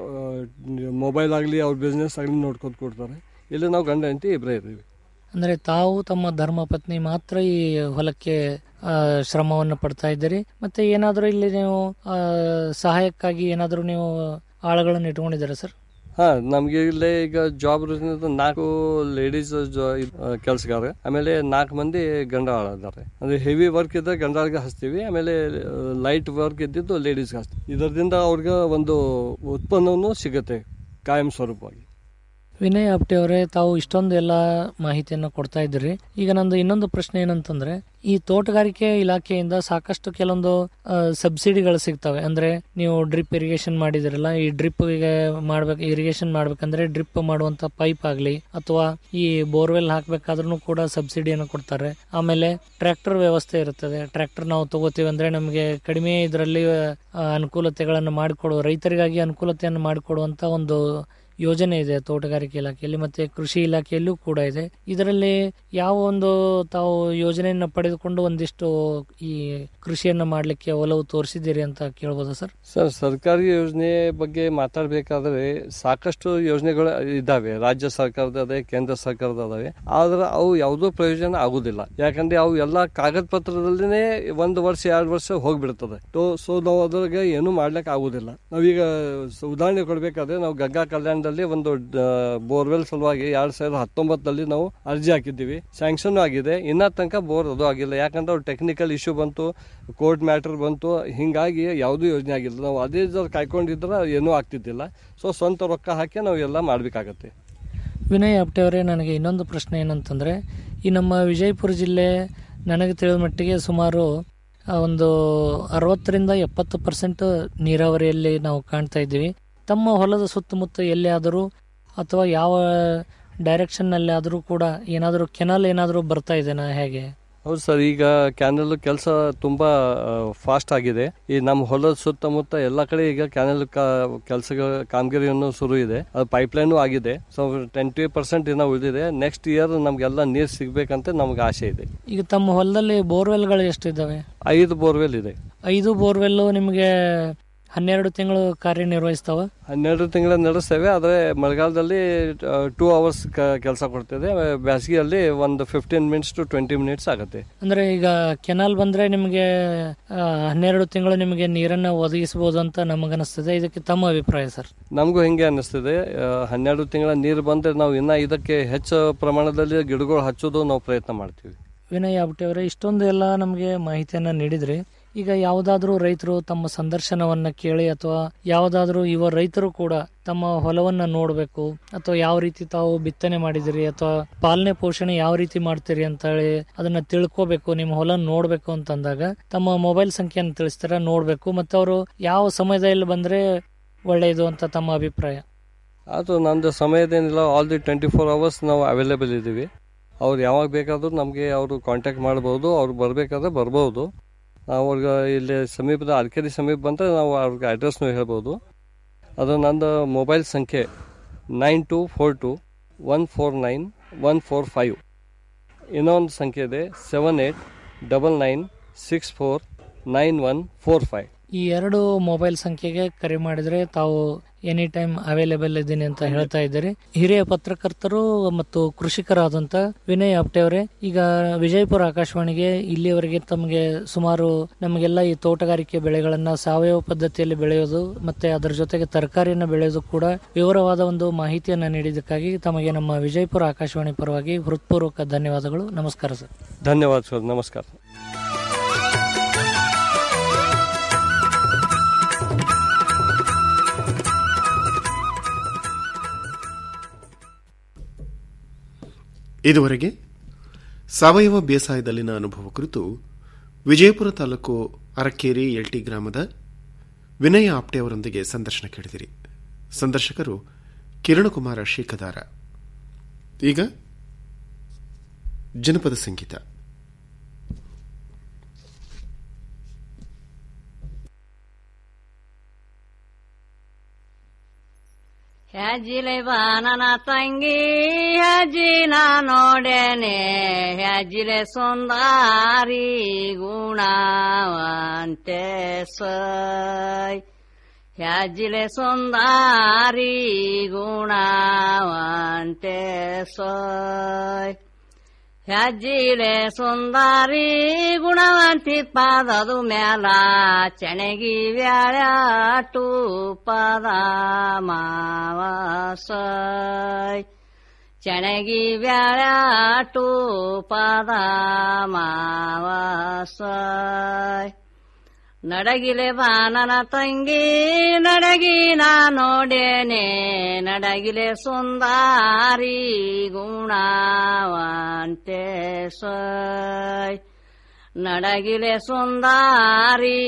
ಮೊಬೈಲ್ ಆಗಲಿ ಅವ್ರ ಬಿಸ್ನೆಸ್ ಆಗಲಿ ನೋಡ್ಕೊತ ಕೊಡ್ತಾರೆ ಇಲ್ಲಿ ನಾವು ಗಂಡ ಹೆಂಡತಿ ಇಬ್ಬರೇ ಇರ್ತೀವಿ ಅಂದ್ರೆ ತಾವು ತಮ್ಮ ಧರ್ಮ ಪತ್ನಿ ಮಾತ್ರ ಈ ಹೊಲಕ್ಕೆ ಆ, ಶ್ರಮವನ್ನು ಪಡ್ತಾ ಇದ್ದೀರಿ ಮತ್ತೆ ಏನಾದರೂ ಇಲ್ಲಿ ನೀವು ಆ, ಸಹಾಯಕ್ಕಾಗಿ ಏನಾದರೂ ನೀವು ಆಳುಗಳನ್ನು ಇಟ್ಕೊಂಡಿದ್ದೀರಾ ಸರ್ ಹಾ ನಮ್ಗೆ ಇಲ್ಲೇ ಈಗ ಜಾಬ್ ನಾಲ್ಕು ಲೇಡೀಸ್ ಕೆಲಸಗಾರ ಆಮೇಲೆ ನಾಲ್ಕು ಮಂದಿ ಗಂಡ ಇದ್ದಾರೆ ಅಂದ್ರೆ ಹೆವಿ ವರ್ಕ್ ಇದ್ದರೆ ಗಂಡಾಳಿಗೆ ಹಚ್ತೀವಿ ಆಮೇಲೆ ಲೈಟ್ ವರ್ಕ್ ಇದ್ದಿದ್ದು ಲೇಡೀಸ್ಗೆ ಹಚ್ತೀವಿ ಇದರಿಂದ ಅವ್ರಿಗೆ ಒಂದು ಉತ್ಪನ್ನವನ್ನು ಸಿಗುತ್ತೆ ಕಾಯಂ ಸ್ವರೂಪವಾಗಿ ವಿನಯ್ ಆಪ್ಟೆ ಅವರೇ ತಾವು ಇಷ್ಟೊಂದು ಎಲ್ಲ ಮಾಹಿತಿಯನ್ನು ಕೊಡ್ತಾ ಇದ್ದೀರಿ ಈಗ ನಂದು ಇನ್ನೊಂದು ಪ್ರಶ್ನೆ ಏನಂತಂದ್ರೆ ಈ ತೋಟಗಾರಿಕೆ ಇಲಾಖೆಯಿಂದ ಸಾಕಷ್ಟು ಕೆಲವೊಂದು ಸಬ್ಸಿಡಿಗಳು ಸಿಗ್ತವೆ ಅಂದ್ರೆ ನೀವು ಡ್ರಿಪ್ ಇರಿಗೇಷನ್ ಮಾಡಿದಿರಲ್ಲ ಈ ಡ್ರಿಪ್ ಮಾಡ್ಬೇಕು ಇರಿಗೇಷನ್ ಮಾಡ್ಬೇಕಂದ್ರೆ ಡ್ರಿಪ್ ಮಾಡುವಂತ ಪೈಪ್ ಆಗಲಿ ಅಥವಾ ಈ ಬೋರ್ವೆಲ್ ಹಾಕ್ಬೇಕಾದ್ರೂ ಕೂಡ ಸಬ್ಸಿಡಿಯನ್ನು ಕೊಡ್ತಾರೆ ಆಮೇಲೆ ಟ್ರ್ಯಾಕ್ಟರ್ ವ್ಯವಸ್ಥೆ ಇರುತ್ತದೆ ಟ್ರ್ಯಾಕ್ಟರ್ ನಾವು ತಗೋತೀವಿ ಅಂದ್ರೆ ನಮಗೆ ಕಡಿಮೆ ಇದರಲ್ಲಿ ಅನುಕೂಲತೆಗಳನ್ನು ಮಾಡಿಕೊಡುವ ರೈತರಿಗಾಗಿ ಅನುಕೂಲತೆಯನ್ನು ಮಾಡಿಕೊಡುವಂತ ಒಂದು ಯೋಜನೆ ಇದೆ ತೋಟಗಾರಿಕೆ ಇಲಾಖೆಯಲ್ಲಿ ಮತ್ತೆ ಕೃಷಿ ಇಲಾಖೆಯಲ್ಲೂ ಕೂಡ ಇದೆ ಇದರಲ್ಲಿ ಯಾವ ಒಂದು ತಾವು ಯೋಜನೆಯನ್ನು ಪಡೆದುಕೊಂಡು ಒಂದಿಷ್ಟು ಈ ಕೃಷಿಯನ್ನ ಮಾಡಲಿಕ್ಕೆ ಒಲವು ತೋರಿಸಿದ್ದೀರಿ ಅಂತ ಕೇಳ್ಬೋದಾ ಸರ್ ಸರ್ ಸರ್ಕಾರಿ ಯೋಜನೆ ಬಗ್ಗೆ ಮಾತಾಡಬೇಕಾದ್ರೆ ಸಾಕಷ್ಟು ಯೋಜನೆಗಳು ಇದ್ದಾವೆ ರಾಜ್ಯ ಸರ್ಕಾರದ ಅದೇ ಕೇಂದ್ರ ಸರ್ಕಾರದ ಅದಾವೆ ಆದ್ರೆ ಅವು ಯಾವುದೋ ಪ್ರಯೋಜನ ಆಗುದಿಲ್ಲ ಯಾಕಂದ್ರೆ ಅವು ಎಲ್ಲ ಕಾಗದ ಪತ್ರದಲ್ಲಿನೇ ಒಂದು ವರ್ಷ ಎರಡು ವರ್ಷ ಹೋಗ್ಬಿಡ್ತದೆ ಸೊ ನಾವು ಅದ್ರಾಗ ಏನು ಮಾಡ್ಲಿಕ್ಕೆ ಆಗುದಿಲ್ಲ ನಾವೀಗ ಸ- ಉದಾಹರಣೆ ಕೊಡ್ಬೇಕಾದ್ರೆ ನಾವು ಗಂಗಾ ಕಲ್ಯಾಣದಲ್ಲಿ ಒಂದು ಬೋರ್ವೆಲ್ ಸಲುವಾಗಿ ಎರಡ್ ಸಾವಿರದ ಹತ್ತೊಂಬತ್ತರಲ್ಲಿ ನಾವು ಅರ್ಜಿ ಹಾಕಿದ್ದೀವಿ ಸ್ಯಾಂಕ್ಷನ್ ಆಗಿದೆ ಇನ್ನ ತನಕ ಬೋರ್ ಅದು ಆಗಿಲ್ಲ ಯಾಕಂದ್ರೆ ಅವ್ರು ಟೆಕ್ನಿಕಲ್ ಇಶ್ಯೂ ಬಂತು ಕೋರ್ಟ್ ಮ್ಯಾಟರ್ ಬಂತು ಹಿಂಗಾಗಿ ಯಾವುದೂ ಯೋಜನೆ ಆಗಿಲ್ಲ ನಾವು ಅದೇ ಜರ ಕಾಯ್ಕೊಂಡಿದ್ರೆ ಏನೂ ಆಗ್ತಿದ್ದಿಲ್ಲ ಸೊ ಸ್ವಂತ ರೊಕ್ಕ ಹಾಕಿ ನಾವು ಎಲ್ಲ ಮಾಡ್ಬೇಕಾಗತ್ತೆ ವಿನಯ್ ಆಪ್ಟೆ ಅವರೇ ನನಗೆ ಇನ್ನೊಂದು ಪ್ರಶ್ನೆ ಏನಂತಂದ್ರೆ ಈ ನಮ್ಮ ವಿಜಯಪುರ ಜಿಲ್ಲೆ ನನಗೆ ತಿಳಿದ ಮಟ್ಟಿಗೆ ಸುಮಾರು ಆ, ಒಂದು ಅರವತ್ತರಿಂದ ಎಪ್ಪತ್ತು ಪರ್ಸೆಂಟ್ ನೀರಾವರಿಯಲ್ಲಿ ನಾವು ಕಾಣ್ತಾ ಇದ್ದೀವಿ ತಮ್ಮ ಹೊಲದ ಸುತ್ತಮುತ್ತ ಎಲ್ಲಿಯಾದರೂ ಅಥವಾ ಯಾವ ಡೈರೆಕ್ಷನ್ನಲ್ಲಿ ಆದರೂ ಕೂಡ ಏನಾದರೂ ಕೆನಾಲ್ ಏನಾದರೂ ಬರ್ತಾ ಇದೆನಾ ಹೇಗೆ ಹೌದು ಸರ್ ಈಗ ಕ್ಯಾನಲ್ ಕೆಲಸ ತುಂಬಾ ಫಾಸ್ಟ್ ಆಗಿದೆ ಈ ನಮ್ಮ ಹೊಲದ ಸುತ್ತಮುತ್ತ ಎಲ್ಲ ಕಡೆ ಈಗ ಕ್ಯಾನಲ್ ಕೆಲಸಗಳ ಕಾಮಗಾರಿಯನ್ನು ಶುರು ಇದೆ ಅದು ಪೈಪ್ಲೈನು ಆಗಿದೆ ಸೊ ಟ್ವೆಂಟಿ ಪರ್ಸೆಂಟ್ ಏನೋ ಉಳಿದಿದೆ ನೆಕ್ಸ್ಟ್ ಇಯರ್ ನಮ್ಗೆಲ್ಲ ನೀರು ಸಿಗ್ಬೇಕಂತ ನಮ್ಗೆ ಆಸೆ ಇದೆ ಈಗ ತಮ್ಮ ಹೊಲದಲ್ಲಿ ಬೋರ್ವೆಲ್ಗಳು ಎಷ್ಟಿದ್ದಾವೆ ಐದು ಬೋರ್ವೆಲ್ ಇದೆ ಐದು ಬೋರ್ವೆಲ್ಲು ನಿಮಗೆ ಹನ್ನೆರಡು ತಿಂಗಳು ಕಾರ್ಯನಿರ್ವಹಿಸ್ತಾವ ಹನ್ನೆರಡು ತಿಂಗಳ ನಡೆಸ್ತೇವೆ ಆದರೆ ಮಳೆಗಾಲದಲ್ಲಿ ಟೂ ಅವರ್ಸ್ ಕೆಲಸ ಕೊಡ್ತದೆ ಬೇಸಿಗೆಯಲ್ಲಿ ಒಂದು fifteen minutes to twenty minutes ಆಗುತ್ತೆ ಅಂದ್ರೆ ಈಗ ಕೆನಾಲ್ ಬಂದ್ರೆ ನಿಮಗೆ ಆ, ಹನ್ನೆರಡು ತಿಂಗಳು ನಿಮಗೆ ನೀರನ್ನ ಒದಗಿಸಬಹುದು ಅಂತ ನಮಗನಿಸ್ತದೆ ಇದಕ್ಕೆ ತಮ್ಮ ಅಭಿಪ್ರಾಯ ಸರ್ ನಮಗೂ ಹಿಂಗೆ ಅನ್ನಿಸ್ತದೆ ಆ, ಹನ್ನೆರಡು ತಿಂಗಳ ನೀರು ಬಂದ್ರೆ ನಾವು ಇನ್ನ ಇದಕ್ಕೆ ಹೆಚ್ಚು ಪ್ರಮಾಣದಲ್ಲಿ ಗಿಡಗಳು ಹಚ್ಚೋದು ನಾವು ಪ್ರಯತ್ನ ಮಾಡ್ತೀವಿ ವಿನಯ್ ಆಬ್ಟೆ ಅವರೇ ಇಷ್ಟೊಂದು ಎಲ್ಲ ನಮಗೆ ಮಾಹಿತಿಯನ್ನ ನೀಡಿದ್ರಿ ಈಗ ಯಾವುದಾದ್ರೂ ರೈತರು ತಮ್ಮ ಸಂದರ್ಶನವನ್ನ ಕೇಳಿ ಅಥವಾ ಯಾವುದಾದ್ರೂ ಯುವ ರೈತರು ಕೂಡ ತಮ್ಮ ಹೊಲವನ್ನ ನೋಡಬೇಕು ಅಥವಾ ಯಾವ ರೀತಿ ತಾವು ಬಿತ್ತನೆ ಮಾಡಿದಿರಿ ಅಥವಾ ಪಾಲನೆ ಪೋಷಣೆ ಯಾವ ರೀತಿ ಮಾಡ್ತೀರಿ ಅಂತ ಹೇಳಿ ಅದನ್ನ ತಿಳ್ಕೋಬೇಕು ನಿಮ್ಮ ಹೊಲ ನೋಡ್ಬೇಕು ಅಂತಂದಾಗ ತಮ್ಮ ಮೊಬೈಲ್ ಸಂಖ್ಯೆಯನ್ನು ತಿಳಿಸ್ತಾರ ನೋಡ್ಬೇಕು ಮತ್ತೆ ಅವರು ಯಾವ ಸಮಯದಲ್ಲಿ ಬಂದ್ರೆ ಒಳ್ಳೆಯದು ಅಂತ ತಮ್ಮ ಅಭಿಪ್ರಾಯ ಅದು ನಂದು ಸಮಯದೇನಿಲ್ಲ all the twenty four hours ನಾವು ಅವೈಲೇಬಲ್ ಇದ್ದೀವಿ ಅವ್ರು ಯಾವಾಗ ಬೇಕಾದರೂ ನಮಗೆ ಅವರು ಕಾಂಟ್ಯಾಕ್ಟ್ ಮಾಡ್ಬೋದು ಅವ್ರು ಬರಬೇಕಾದ್ರೆ ಬರ್ಬೋದು ಅವ್ರಿಗೆ ಇಲ್ಲಿ ಸಮೀಪದ ಅರಕೆರೆ ಸಮೀಪ ಬಂದರೆ ನಾವು ಅವ್ರಿಗೆ ಅಡ್ರೆಸ್ನು ಹೇಳ್ಬೋದು ಅದು ನಂದು ಮೊಬೈಲ್ ಸಂಖ್ಯೆ nine two four two one four nine one four five ಇನ್ನೊಂದು ಸಂಖ್ಯೆ ಇದೆ seven eight double nine six four nine one four five ಈ ಎರಡು ಮೊಬೈಲ್ ಸಂಖ್ಯೆಗೆ ಕರೆ ಮಾಡಿದ್ರೆ ತಾವು ಎನಿ ಟೈಮ್ ಅವೈಲೇಬಲ್ ಇದ್ದೀನಿ ಅಂತ ಹೇಳ್ತಾ ಇದ್ದೀರಿ ಹಿರಿಯ ಪತ್ರಕರ್ತರು ಮತ್ತು ಕೃಷಿಕರಾದಂತ ವಿನಯ್ ಆಪ್ಟೆ ಅವರೇ ಈಗ ವಿಜಯಪುರ ಆಕಾಶವಾಣಿಗೆ ಇಲ್ಲಿಯವರೆಗೆ ತಮಗೆ ಸುಮಾರು ನಮಗೆಲ್ಲ ಈ ತೋಟಗಾರಿಕೆ ಬೆಳೆಗಳನ್ನ ಸಾವಯವ ಪದ್ಧತಿಯಲ್ಲಿ ಬೆಳೆಯೋದು ಮತ್ತೆ ಅದರ ಜೊತೆಗೆ ತರಕಾರಿಯನ್ನ ಬೆಳೆಯೋದು ಕೂಡ ವಿವರವಾದ ಒಂದು ಮಾಹಿತಿಯನ್ನ ನೀಡಿದ್ದಕ್ಕಾಗಿ ತಮಗೆ ನಮ್ಮ ವಿಜಯಪುರ ಆಕಾಶವಾಣಿ ಪರವಾಗಿ ಹೃತ್ಪೂರ್ವಕ ಧನ್ಯವಾದಗಳು ನಮಸ್ಕಾರ ಸರ್ ಧನ್ಯವಾದ ಸರ್ ನಮಸ್ಕಾರ ಇದುವರೆಗೆ ಸಾವಯವ ಬೇಸಾಯದಲ್ಲಿನ ಅನುಭವ ಕುರಿತು ವಿಜಯಪುರ ತಾಲೂಕು ಅರಕೇರಿ ಎಲ್ಟಿ ಗ್ರಾಮದ ವಿನಯ ಆಪ್ಟೆ ಅವರೊಂದಿಗೆ ಸಂದರ್ಶನ ಕೇಳಿದಿರಿ ಸಂದರ್ಶಕರು ಕಿರಣಕುಮಾರ ಶೇಖದಾರ ಈಗ ಜನಪದ ಸಂಗೀತ ಹೆಜ್ಜಿಲೆ ಬಾ ನನ್ನ ತಂಗಿ ಹೆಜ್ಜಿನ ನೋಡೇನೆ ಹೆಜ್ಜಿಲೆ ಸುಂದಾರಿ ಗುಣವಂತೆ ಸೈ ಹೆಜ್ಜಿಲೆ ಸುಂದಾರಿ ಗುಣವಂತೆ ಸೈ ಹೆಜ್ಜಿಲೆ ಸುಂದಾರಿ ಗುಣವಂತಿ ಪಾದದು ಮ್ಯಾಲ ಚಣಗಿ ವ್ಯಾಳ್ಯಾಟು ಪದ ಮಾವ ಸೈ ಚಣಗಿ ವ್ಯಾಳ್ಯಾಟು ಪದ ಮಾವ ಸೈ ನಡಗಿಲೆ ಬಾ ನನ್ನ ತಂಗಿ ನಡಗಿನ ನೋಡೇನೆ ನಡಗಿಲೆ ಸುಂದಾರಿ ಗುಣವಂತೆ ಸೈ ನಡಗಿಲೆ ಸುಂದಾರಿ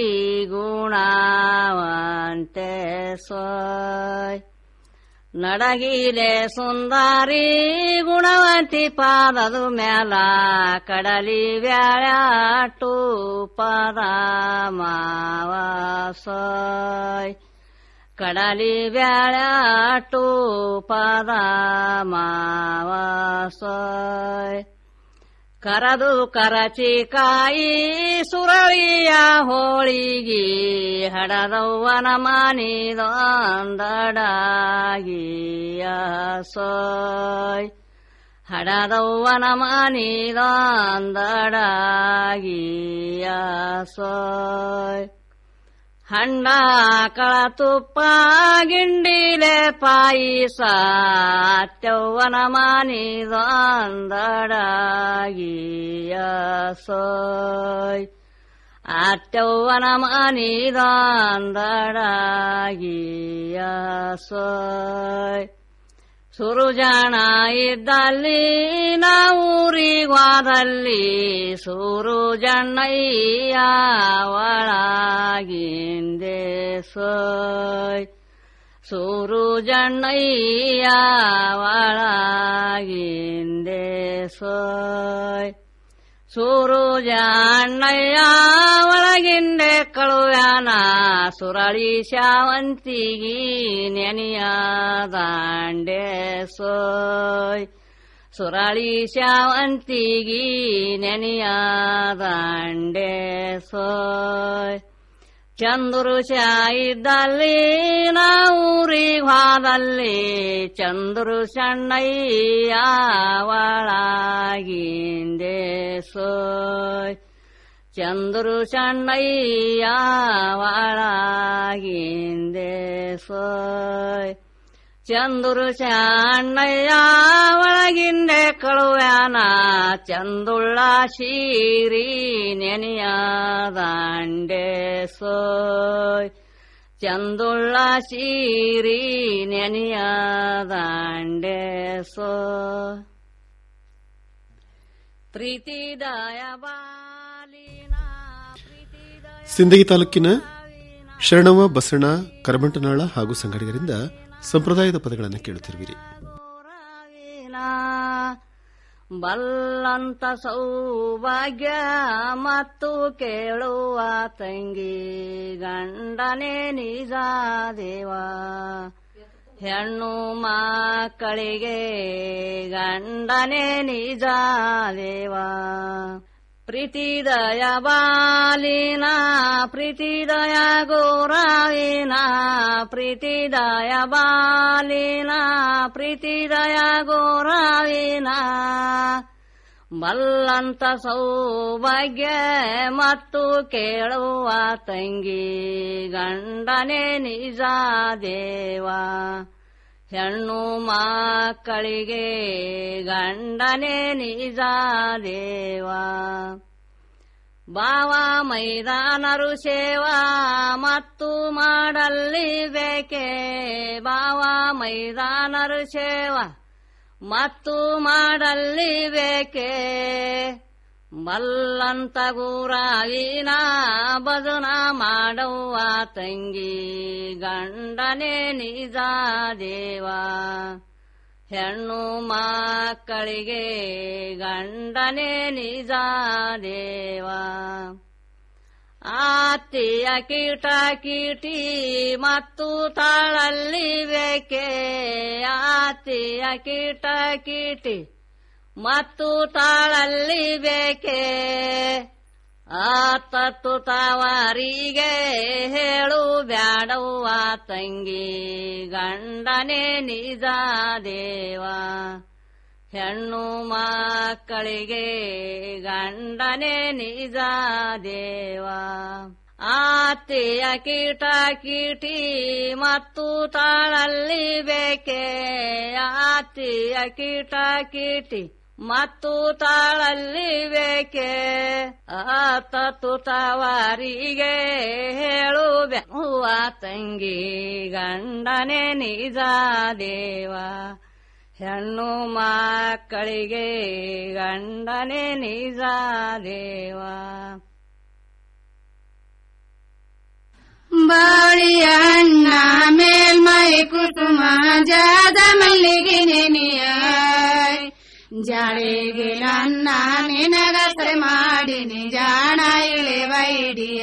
ಗುಣವಂತೆ ಸೈ ನಡಗಿಲೆ ಸುಂದಾರಿ ಗುಣವಂತಿ ಪಾದದು ಮ್ಯಾಲ ಕಡಲಿ ವ್ಯಾಳ್ಯಾಟು ಪದ ಮಾವ ಸೋಯ್ ಕಡಲಿ ವ್ಯಾಳ್ಯಾಟು ಪದ ಮಾವ ಸೋಯ್ ಕರದು ಕರಚಿ ಕಾಯಿ ಸುರಳಿಯ ಹೋಳಿಗಿ ಹಡದವ್ವನ ಮಾನಿದೊಂದಡಾಗಿಯ ಸೋಯ್ ಹಡದವ್ವನ ಮಾನಿದೊಂದಡಾಗಿಯ ಸೋಯ್ ಹಂಡ ಕಳ ತುಪ್ಪ ಗಿಂಡಿಲೆ ಪಾಯಿಸ ಅತ್ಯವ್ವನ ಮಾನಿದೊಂದಡಾಗಿಯ ಸೋಯ್ ಅತ್ಯವ್ವನ ಮಾನಿದೊಂದಡಾಗಿಯ ಸೋಯ್ ಸುರುಜಾಣ ಇದ್ದಲ್ಲಿ ನಾವೂರಿಗ್ವಾದಲ್ಲಿ ಸುರುಜಣ್ಣಯ್ಯ ಒಳಗಿಂದೆ ಸೋಯ್ ಸುರುಜಣ್ಣಯ್ಯ ಒಳಗಿಂದೆ ಸೋಯ್ ಸೂರುಜಣ್ಣಯ್ಯ ಒಳಗಿಂದೆ ಕಳುವ್ಯಾನ ಸುರಳಿ ಶಾವಂತಿಗಿ ನೆನೆಯ ದಾಂಡೆ ಸೋಯ್ ಸುರಳಿ ಶಾವಂತಿಗಿ ನೆನೆಯ ದಾಂಡೆ ಸೋಯ್ ಚಂದ್ರು ಇದ್ದಲ್ಲಿ ನಾವೂರಿಗೆ ಹೋದಲ್ಲಿ ಚಂದ್ರು ಸಣ್ಣಯ್ಯ ಒಳಗಿಂದೆ ಸೋಯ್ ಚಂದ್ರು ಸಣ್ಣಯ್ಯ ಒಳಗಿಂದೆ ಸೋಯ್ ಚಂದ್ರು ಸಣ್ಣಯ್ಯ ಒಳಗಿಂದೆ ಕಳುವ್ಯಾನ ಚಂದುಳ್ಳ ಶೀರಿ ನೆನೆಯ ದಾಂಡೆ ಸೋಯ್ ಚಂದುಳ್ಳ ಶೀರಿ ನೆನೆಯ ದಾಂಡೆ ಸೋಯ್ ಪ್ರೀತಿದಾಯ ಬಾಲಿನ ಸಿಂದಗಿ ತಾಲೂಕಿನ ಶರಣವ ಬಸಣ ಕರಮಂಟನಾಳ ಹಾಗೂ ಸಂಗಡಿಗರಿಂದ ಸಂಪ್ರದಾಯದ ಪದಗಳನ್ನು ಕೇಳುತ್ತಿರುವಿರಿ ಬಲ್ಲಂತ ಸೌಭಾಗ್ಯ ಮತ್ತು ಕೇಳುವ ತಂಗಿ ಗಂಡನೇ ನಿಜ ದೇವ ಹೆಣ್ಣು ಮಕ್ಕಳಿಗೆ ಗಂಡನೇ ನಿಜ ದೇವ ಪ್ರೀತಿದಯ ಬಾಲಿನ ಪ್ರೀತಿದಯ ಗೋರಾವಿನ ಪ್ರೀತಿದಯ ಬಾಲಿನ ಪ್ರೀತಿದಯ ಗೋರಾವಿನ ಬಲ್ಲಂತ ಸೌಭಾಗ್ಯ ಮತ್ತು ಕೇಳುವ ತಂಗಿ ಗಂಡನೇ ನಿಜ ದೇವ ಹೆಣ್ಣು ಮಕ್ಕಳಿಗೆ ಗಂಡನೇ ನಿಜ ದೇವ ಬಾವ ಮೈದಾನರು ಸೇವಾ ಮತ್ತು ಮಾಡಲ್ಲಿ ಬೇಕೆ ಬಾವ ಮೈದಾನರು ಸೇವಾ ಮತ್ತು ಮಾಡಲ್ಲಿ ಬೇಕೆ ಮಲ್ಲಂತ ಗುರಾವಿನ ಬದುನ ಮಾಡುವ ತಂಗಿ ಗಂಡನೇ ನಿಜ ದೇವ ಹೆಣ್ಣು ಮಕ್ಕಳಿಗೆ ಗಂಡನೇ ನಿಜ ದೇವ ಆತಿಯ ಕೀಟ ಕೀಟಿ ಮತ್ತು ತಾಳಲ್ಲಿ ಬೇಕೆ ಆತಿಯ ಕೀಟ ಕೀಟಿ ಮತ್ತು ತಾಳಲ್ಲಿ ಬೇಕೆ ಆತತ್ತು ತಾವಾರಿಗೆ ಹೇಳು ಬ್ಯಾಡವ್ವ ತಂಗಿ ಗಂಡನೇ ನಿಜ ದೇವ ಹೆಣ್ಣು ಮಕ್ಕಳಿಗೆ ಗಂಡನೇ ನಿಜ ದೇವ ಆತಿಯ ಕೀಟ ಕೀಟಿ ಮತ್ತು ತಾಳಲ್ಲಿ ಬೇಕೆ ಆತಿಯ ಕೀಟ ಕೀಟಿ ಮತ್ತು ತಾಳಲ್ಲಿ ಬೇಕೆ ಆತತ್ತು ತವಾರಿಗೆ ಹೇಳು ಬೆನ್ನುವ ತಂಗಿ ಗಂಡನೇ ನಿಜ ದೇವ ಹೆಣ್ಣು ಮಕ್ಕಳಿಗೆ ಗಂಡನೇ ನಿಜ ದೇವ ಬಾಳಿಯ ಅಣ್ಣ ಮೇಲ್ಮೈ ಕುಸುಮ ಜಾದ ಮಲ್ಲಿಗೆ ನೆನೆಯ ಜಾಳಿಗೆ ನನ್ನ ನಿನಗಸರೆ ಮಾಡಿನಿ ಜಾಣ ಇಳೆವ ಇಡಿಯ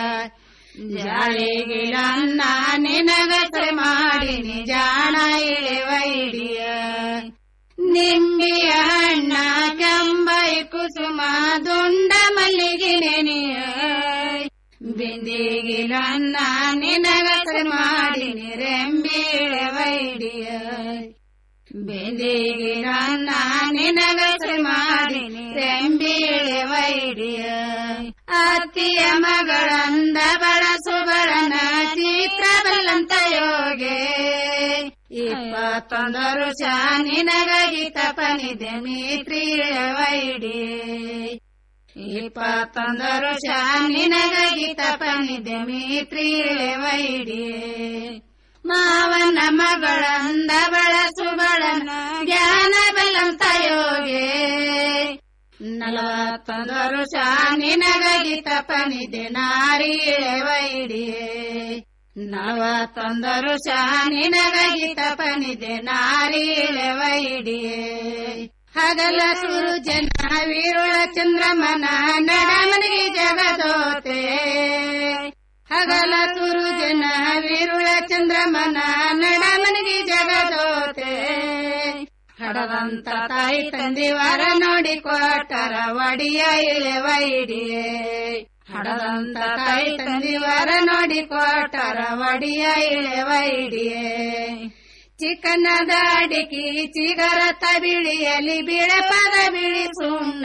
ಜಾಳಿಗೆ ನನ್ನ ನಿನಗಸರೆ ಮಾಡಿನಿ ಜಾಣ ಇಳೆವ ಇಡಿಯ ನಿಂಬಿಯ ಹಣ್ಣ ಕೆಂಬೈ ಕುಸುಮ ದುಂಡ ಮಲ್ಲಿಗೆ ನೆನೆಯ ಬಿಂದಿಗೆ ನನ್ನ ನಿನಗಸರೆ ಮಾಡಿನಿ ರೆಂಬೀಳೆ ವೈಡಿಯ ಬಿಂದಿಗೆ ನನ್ನ ನಿನಗಸರೆ ಮಾಡಿನಿ ರೆಂಬೀಳೆ ವೈಡಿಯ ಅತ್ತಿಯ ಮಗಳಂದ ಬಳಸು ಬಳನ ಚಿತ್ರ ಬಲ್ಲಂತ ಯೋಗೆ ಇಪ್ಪತ್ತೊಂದರು ಶಾ ನಿನಗಾಗಿ ತಪನಿದೆ ಮೀತ್ರೀಳ ವೈಡಿಯೇ ಇಪ್ಪತ್ತೊಂದರು ಶಾನಿನಗಾಗಿ ತಪನಿದೆ ಮೀತ್ರೀಳೆ ವೈಡಿಯೇ ಮಾವನ ಮಗಳಂದ ಬಳಸು ಬಳನ ಜ್ಞಾನ ಬಲಂತ ಯೋಗೆ ನಲವತ್ತೊಂದರು ಶಾನಿನಗಾಗಿ ತಪನಿದೆ ನಾರೀಳೆ ವೈಡಿಯೇ ನಲವತ್ತೊಂದರು ಶಾನಿನಗಾಗಿ ತಪನಿದೆ ನಾರೀಳೆ ವೈಡಿಯೇ ಹಗಲ ಸುರು ಜನ ವೀರುಳ ಚಂದ್ರಮನ ನಡಮನಿಗೆ ಜಗದೋತೆ ಹಗಲ ಸುರು ಜನ ವೀರುಳ ಚಂದ್ರಮನ ನಡಮನಿಗೆ ಜಗದೋತೆ ಹಡವಂತ ತಾಯಿ ತಂದಿವರ ನೋಡಿ ಕೊಟ್ಟರ ಒಡಿಯ ಇಳೆ ವೈಡಿಯೇ ಹಡದಂತ ತಾಯಿ ತಂದಿವರ ನೋಡಿ ಕೊಟ್ಟರ ಒಡಿಯ ಇಳೆ ವೈಡಿಯೇ ಚಿಕ್ಕನದ ಅಡಿಕೆ ಚಿಗರತ ಬಿಳಿಯಲಿ ಬಿಳಪದ ಬಿಳಿ ಸುಣ್ಣ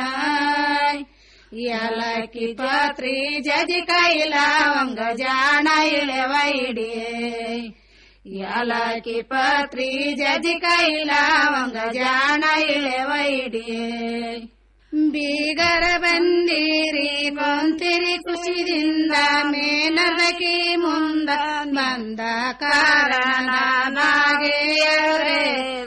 ಯಾಲಕ್ಕಿ ಪಾತ್ರಿ ಜಜಿ ಕೈಲ ಲವಂಗ ಜಾಣ ಇಳೆ ವೈಡಿಯೇ ಯಾಲಕ್ಕಿ ಪಾತ್ರಿ ಜಜಿ ಕೈಲ ಲವಂಗ ಜಾಣ ಇಳೆ ವೈಡಿಯೇ ಬೀಗರ ಬಂದಿರಿ ಕೊಂತಿರಿ ಖುಷಿದಿಂದ ಮೇನದಕಿ ಮುಂದ ಬಂದ ಕಾರಣ ನಾಗೆಯರೇ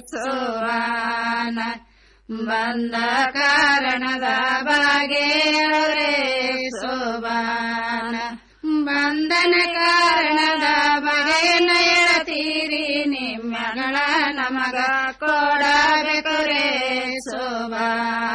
ಸೋವಾನ ಬಂದ ಕಾರಣದ ಬಾಗೆಯರೇ ಸೋಬಾನ ಬಂಧನ ಕಾರಣದ ಬಗೆಯನ್ನ ಹೇಳತೀರಿ ನಿಮ್ಮಗಳ ನಮಗ ಕೊಡಬೇಕು ರೇ ಸೋಬಾನ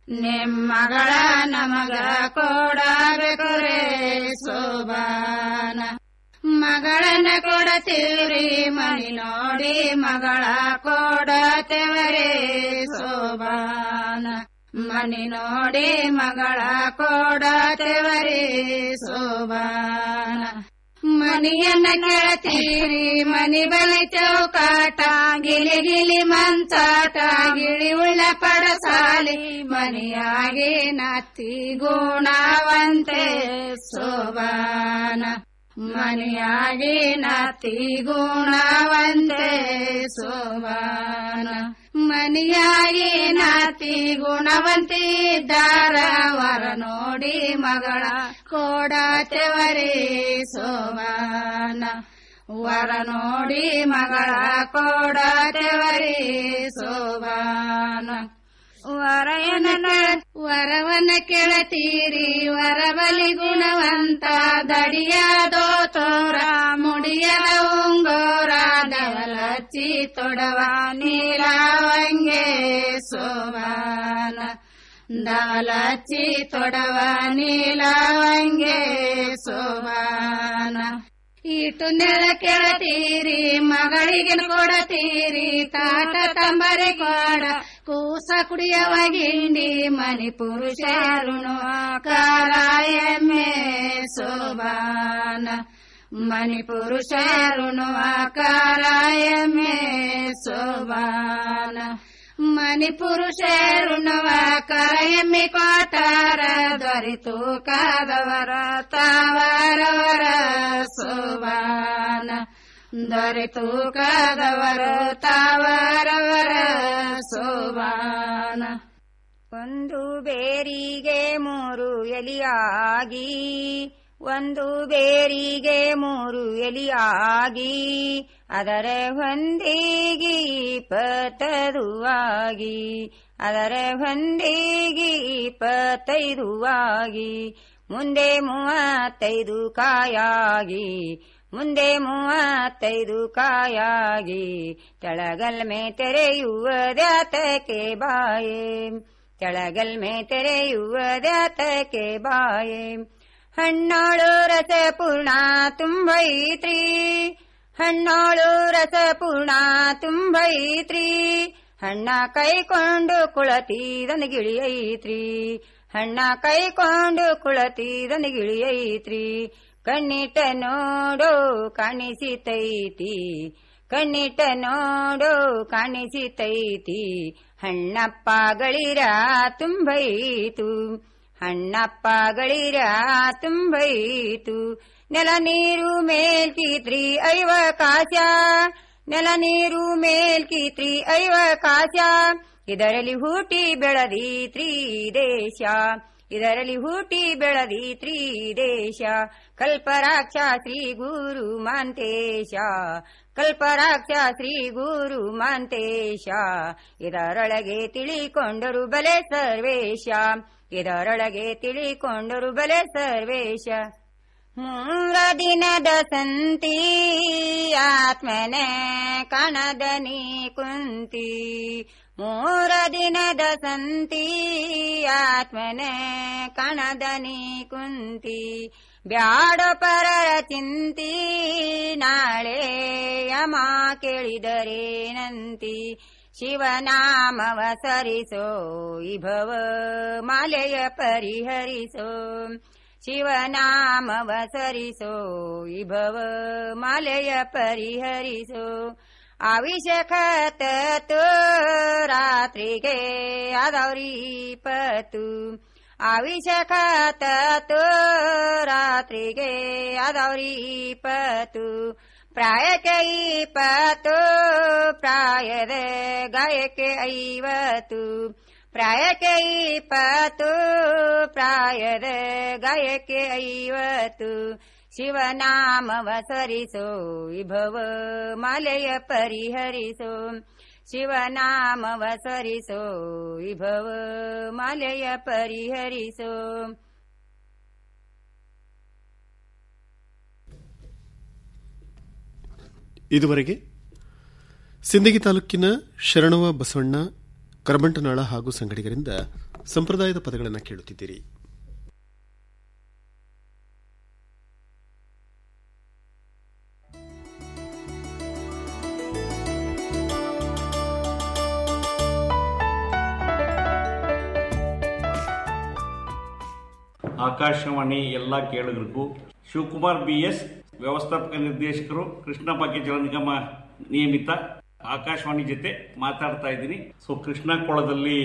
ನಿಮ್ಮಗಳ ನಮಗ ಕೊಡಬೇಕು ರೇ ಸೋಬಾನ ಮಗಳನ್ನ ಕೊಡತೀವ್ರಿ ಮನಿ ನೋಡಿ ಮಗಳ ಕೊಡತೇವರೇ ಸೋಬಾನ ಮನಿ ನೋಡಿ ಮಗಳ ಕೊಡತೇವರೇ ಸೋಬಾನ ಮನಿಯನ್ನ ಕೇಳ್ತೀರಿ ಮನಿ ಬಲಿ ಚೌಕಾಟ ಗಿಲಿ ಗಿಲಿ ಮಂಚಾಟ ಗಿಳಿ ಉಳ್ಳ ಪಡಸಾಲಿ ಮನಿಯಾಗಿ ನತ್ತಿ ಗುಣವಂತೆ ಸೋಬಾನ ಮನಿಯಾಗಿ ನತ್ತಿ ಗುಣವಂತೆ ಸೋಬಾನ ಮನಿಯಾಗಿ ನಾತಿ ಗುಣವಂತಿ ದಾರ ವರ ನೋಡಿ ಮಗಳ ಕೊಡತೆವರೇ ಸೋಬಾನ ವರ ನೋಡಿ ಮಗಳ ಕೊಡತೆವರೇ ಸೋಬಾನ ವರಯನ ವರವನ್ನ ಕೆಳತೀರಿ ವರಬಲಿ ಗುಣವಂತ ದಡಿಯಾದೋ ತೋರ ಮುಡಿಯದ ಉಂಗೋರ ದವಲಚ್ಚಿ ತೊಡವ ನೀಲಾವಂಗೆ ಸೋಬಾನ ದವಲಚ್ಚಿ ತೊಡವ ನೀಲಾವಂಗೆ ಸೋಬಾನ ಇಟ್ಟು ನೆಳ ಕೆಳತೀರಿ ಮಗಳಿಗೆ ಕೊಡತೀರಿ ತಾಟ ತಂಬರೆ ಕೊಡ ಕೂಸ ಕುಡಿಯವ ಗಿಂಡಿ ಮನಿ ಪುರುಷರುಣು ಕಾರಾಯಮ್ಮೆ ಸೋಬಾನ ಮನಿ ಪುರುಷರುಣು ಕಾರಾಯಮ್ಮೆ ಸೋಬಾನ ಮನಿ ಪುರುಷರುಣವ ಕರಯಮ್ಮಿ ಕೊಟ್ಟಾರ ದೊರೆತು ಕಾದವರ ತಾವರವರ ಸೋಬಾನ ದೊರೆತು ಕಾದವರ ತಾವರವರ ಸೋಬಾನ ಒಂದು ಬೇರಿಗೆ ಮೂರು ಎಲಿಯಾಗಿ ಒಂದು ಬೇರಿಗೆ ಮೂರು ಎಲಿಯಾಗಿ ಅದರ ಹೊಂದಿಗಿ ಪತರುವಾಗಿ ಅದರ ಹೊಂದಿಗಿ ಇಪ್ಪತ್ತೈದುವಾಗಿ ಮುಂದೆ ಮೂವತ್ತೈದು ಕಾಯಾಗಿ ಮುಂದೆ ಮೂವತ್ತೈದು ಕಾಯಾಗಿ ತೆಳಗಲ್ಮೆ ತೆರೆಯುವುದ್ಯಾತಕ್ಕೆ ಬಾಯೆ ತೆಳಗಲ್ಮೆ ತೆರೆಯುವುದ್ಯಾತಕ್ಕೆ ಬಾಯೆ ಹಣ್ಣೋಳು ರಸಪೂರ್ಣ ತುಂಬೈತ್ರಿ ಹಣ್ಣೋಳು ರಸಪೂರ್ಣ ತುಂಬೈತ್ರಿ ಹಣ್ಣ ಕೈಕೊಂಡು ಕುಳತಿದನಗಿಳಿಯೈತ್ರಿ ಹಣ್ಣ ಕೈಕೊಂಡು ಕುಳತಿದನಗಿಳಿಯೈತ್ರಿ ಕಣ್ಣಿಟ ನೋಡೋ ಕಾಣಿಸಿತೈತಿ ಕಣ್ಣಿಟ ನೋಡೋ ಕಾಣಿಸಿತೈತಿ ಹಣ್ಣಪ್ಪ ಗಳಿರ ತುಂಬೈತು ಹಣ್ಣಪ್ಪ ಗಳಿರ ತುಂಬೈತು ನೆಲ ನೀರು ಮೇಲ್ಕಿತ್ರಿ ಐವ ಕಾಶ ನೆಲ ನೀರು ಮೇಲ್ಕಿತ್ರಿ ಐವ ಕಾಶ ಇದರಲ್ಲಿ ಹೂಟಿ ಬೆಳದೀತ್ರಿ ದೇಶ ಇದರಲ್ಲಿ ಹೂಟಿ ಬೆಳದೀತ್ರಿ ದೇಶ ಕಲ್ಪರಾಕ್ಷ ಶ್ರೀ ಗುರು ಮಾಂತೇಶ ಕಲ್ಪರಾಕ್ಷ ಶ್ರೀ ಗುರು ಮಾಂತೇಶ ಇದರೊಳಗೆ ತಿಳಿಕೊಂಡರು ಬಲೆ ಸರ್ವೇಶ ಇದರೊಳಗೆ ತಿಳಿಕೊಂಡರು ಬಲೆ ಸರ್ವೇಶ ಮೂರ ದಿನದ ಸಂತಿ ಆತ್ಮನೆ ಕಣದನಿ ಕುಂತಿ ಮೂರ ದಿನದ ಸಂತಿ ಆತ್ಮನೆ ಕಣದನಿ ಕುಂತಿ ಬ್ಯಾಡ ಪರರ ಚಿಂತಿ ನಾಳೆ ಯಮ ಕೇಳಿದರೇನಂತಿ ಶಿವನಾಮವ ಸರಿಸೋ ಇಭವ ಮಾಲೆಯ ಪರಿಹರಿಸೋ ಶಿವನಾಮವ ಸರಿಸೋ ಇಭವ ಮಾಲೆಯ ಪರಿಹರಿಸೋ ಅವಿಷಖತ ರಾತ್ರಿಗೆ ಆದವ್ರಿ ಪತು ಅವಿಷಖತ ರಾತ್ರಿಗೆ ಆದವ್ರಿ ಪತು ಪ್ರಾಯಕ್ಕೆ ಇಪ್ಪತ್ತು ಪ್ರಾಯದ ಗಾಯಕ್ಕೆ ಐವತ್ತು ಪ್ರಾಯಕ್ಕೆ ಇಪ್ಪತ್ತು ಪ್ರಾಯದ ಗಾಯಕ್ಕೆ ಐವತ್ತು ಶಿವನಾಮವ ಸರಿಸೋ ವಿಭವ ಮಾಲೆಯ ಪರಿಹರಿಸೋ ಶಿವನಾಮವ ಸರಿಸೋ ವಿಭವ ಮಾಲೆಯ ಪರಿಹರಿಸೋ ಇದುವರೆಗೆ ಸಿಂದಗಿ ತಾಲೂಕಿನ ಶರಣವ ಬಸವಣ್ಣ ಕರಬಂಟನಾಳ ಹಾಗೂ ಸಂಗಡಿಗರಿಂದ ಸಂಪ್ರದಾಯದ ಪದಗಳನ್ನು ಕೇಳುತ್ತಿದ್ದೀರಿ ಆಕಾಶವಾಣಿ ಎಲ್ಲ ಕೇಳುಗರಿಗೂ ಶಿವಕುಮಾರ್ ಬಿ ಎಸ್ ವ್ಯವಸ್ಥಾಪಕ ನಿರ್ದೇಶಕರು ಕೃಷ್ಣ ಭಾಗ್ಯ ಜಲ ನಿಗಮ ನಿಯಮಿತ ಆಕಾಶವಾಣಿ ಜೊತೆ ಮಾತಾಡ್ತಾ ಇದ್ದೀನಿ ಸೊ ಕೃಷ್ಣ ಕೊಳದಲ್ಲಿ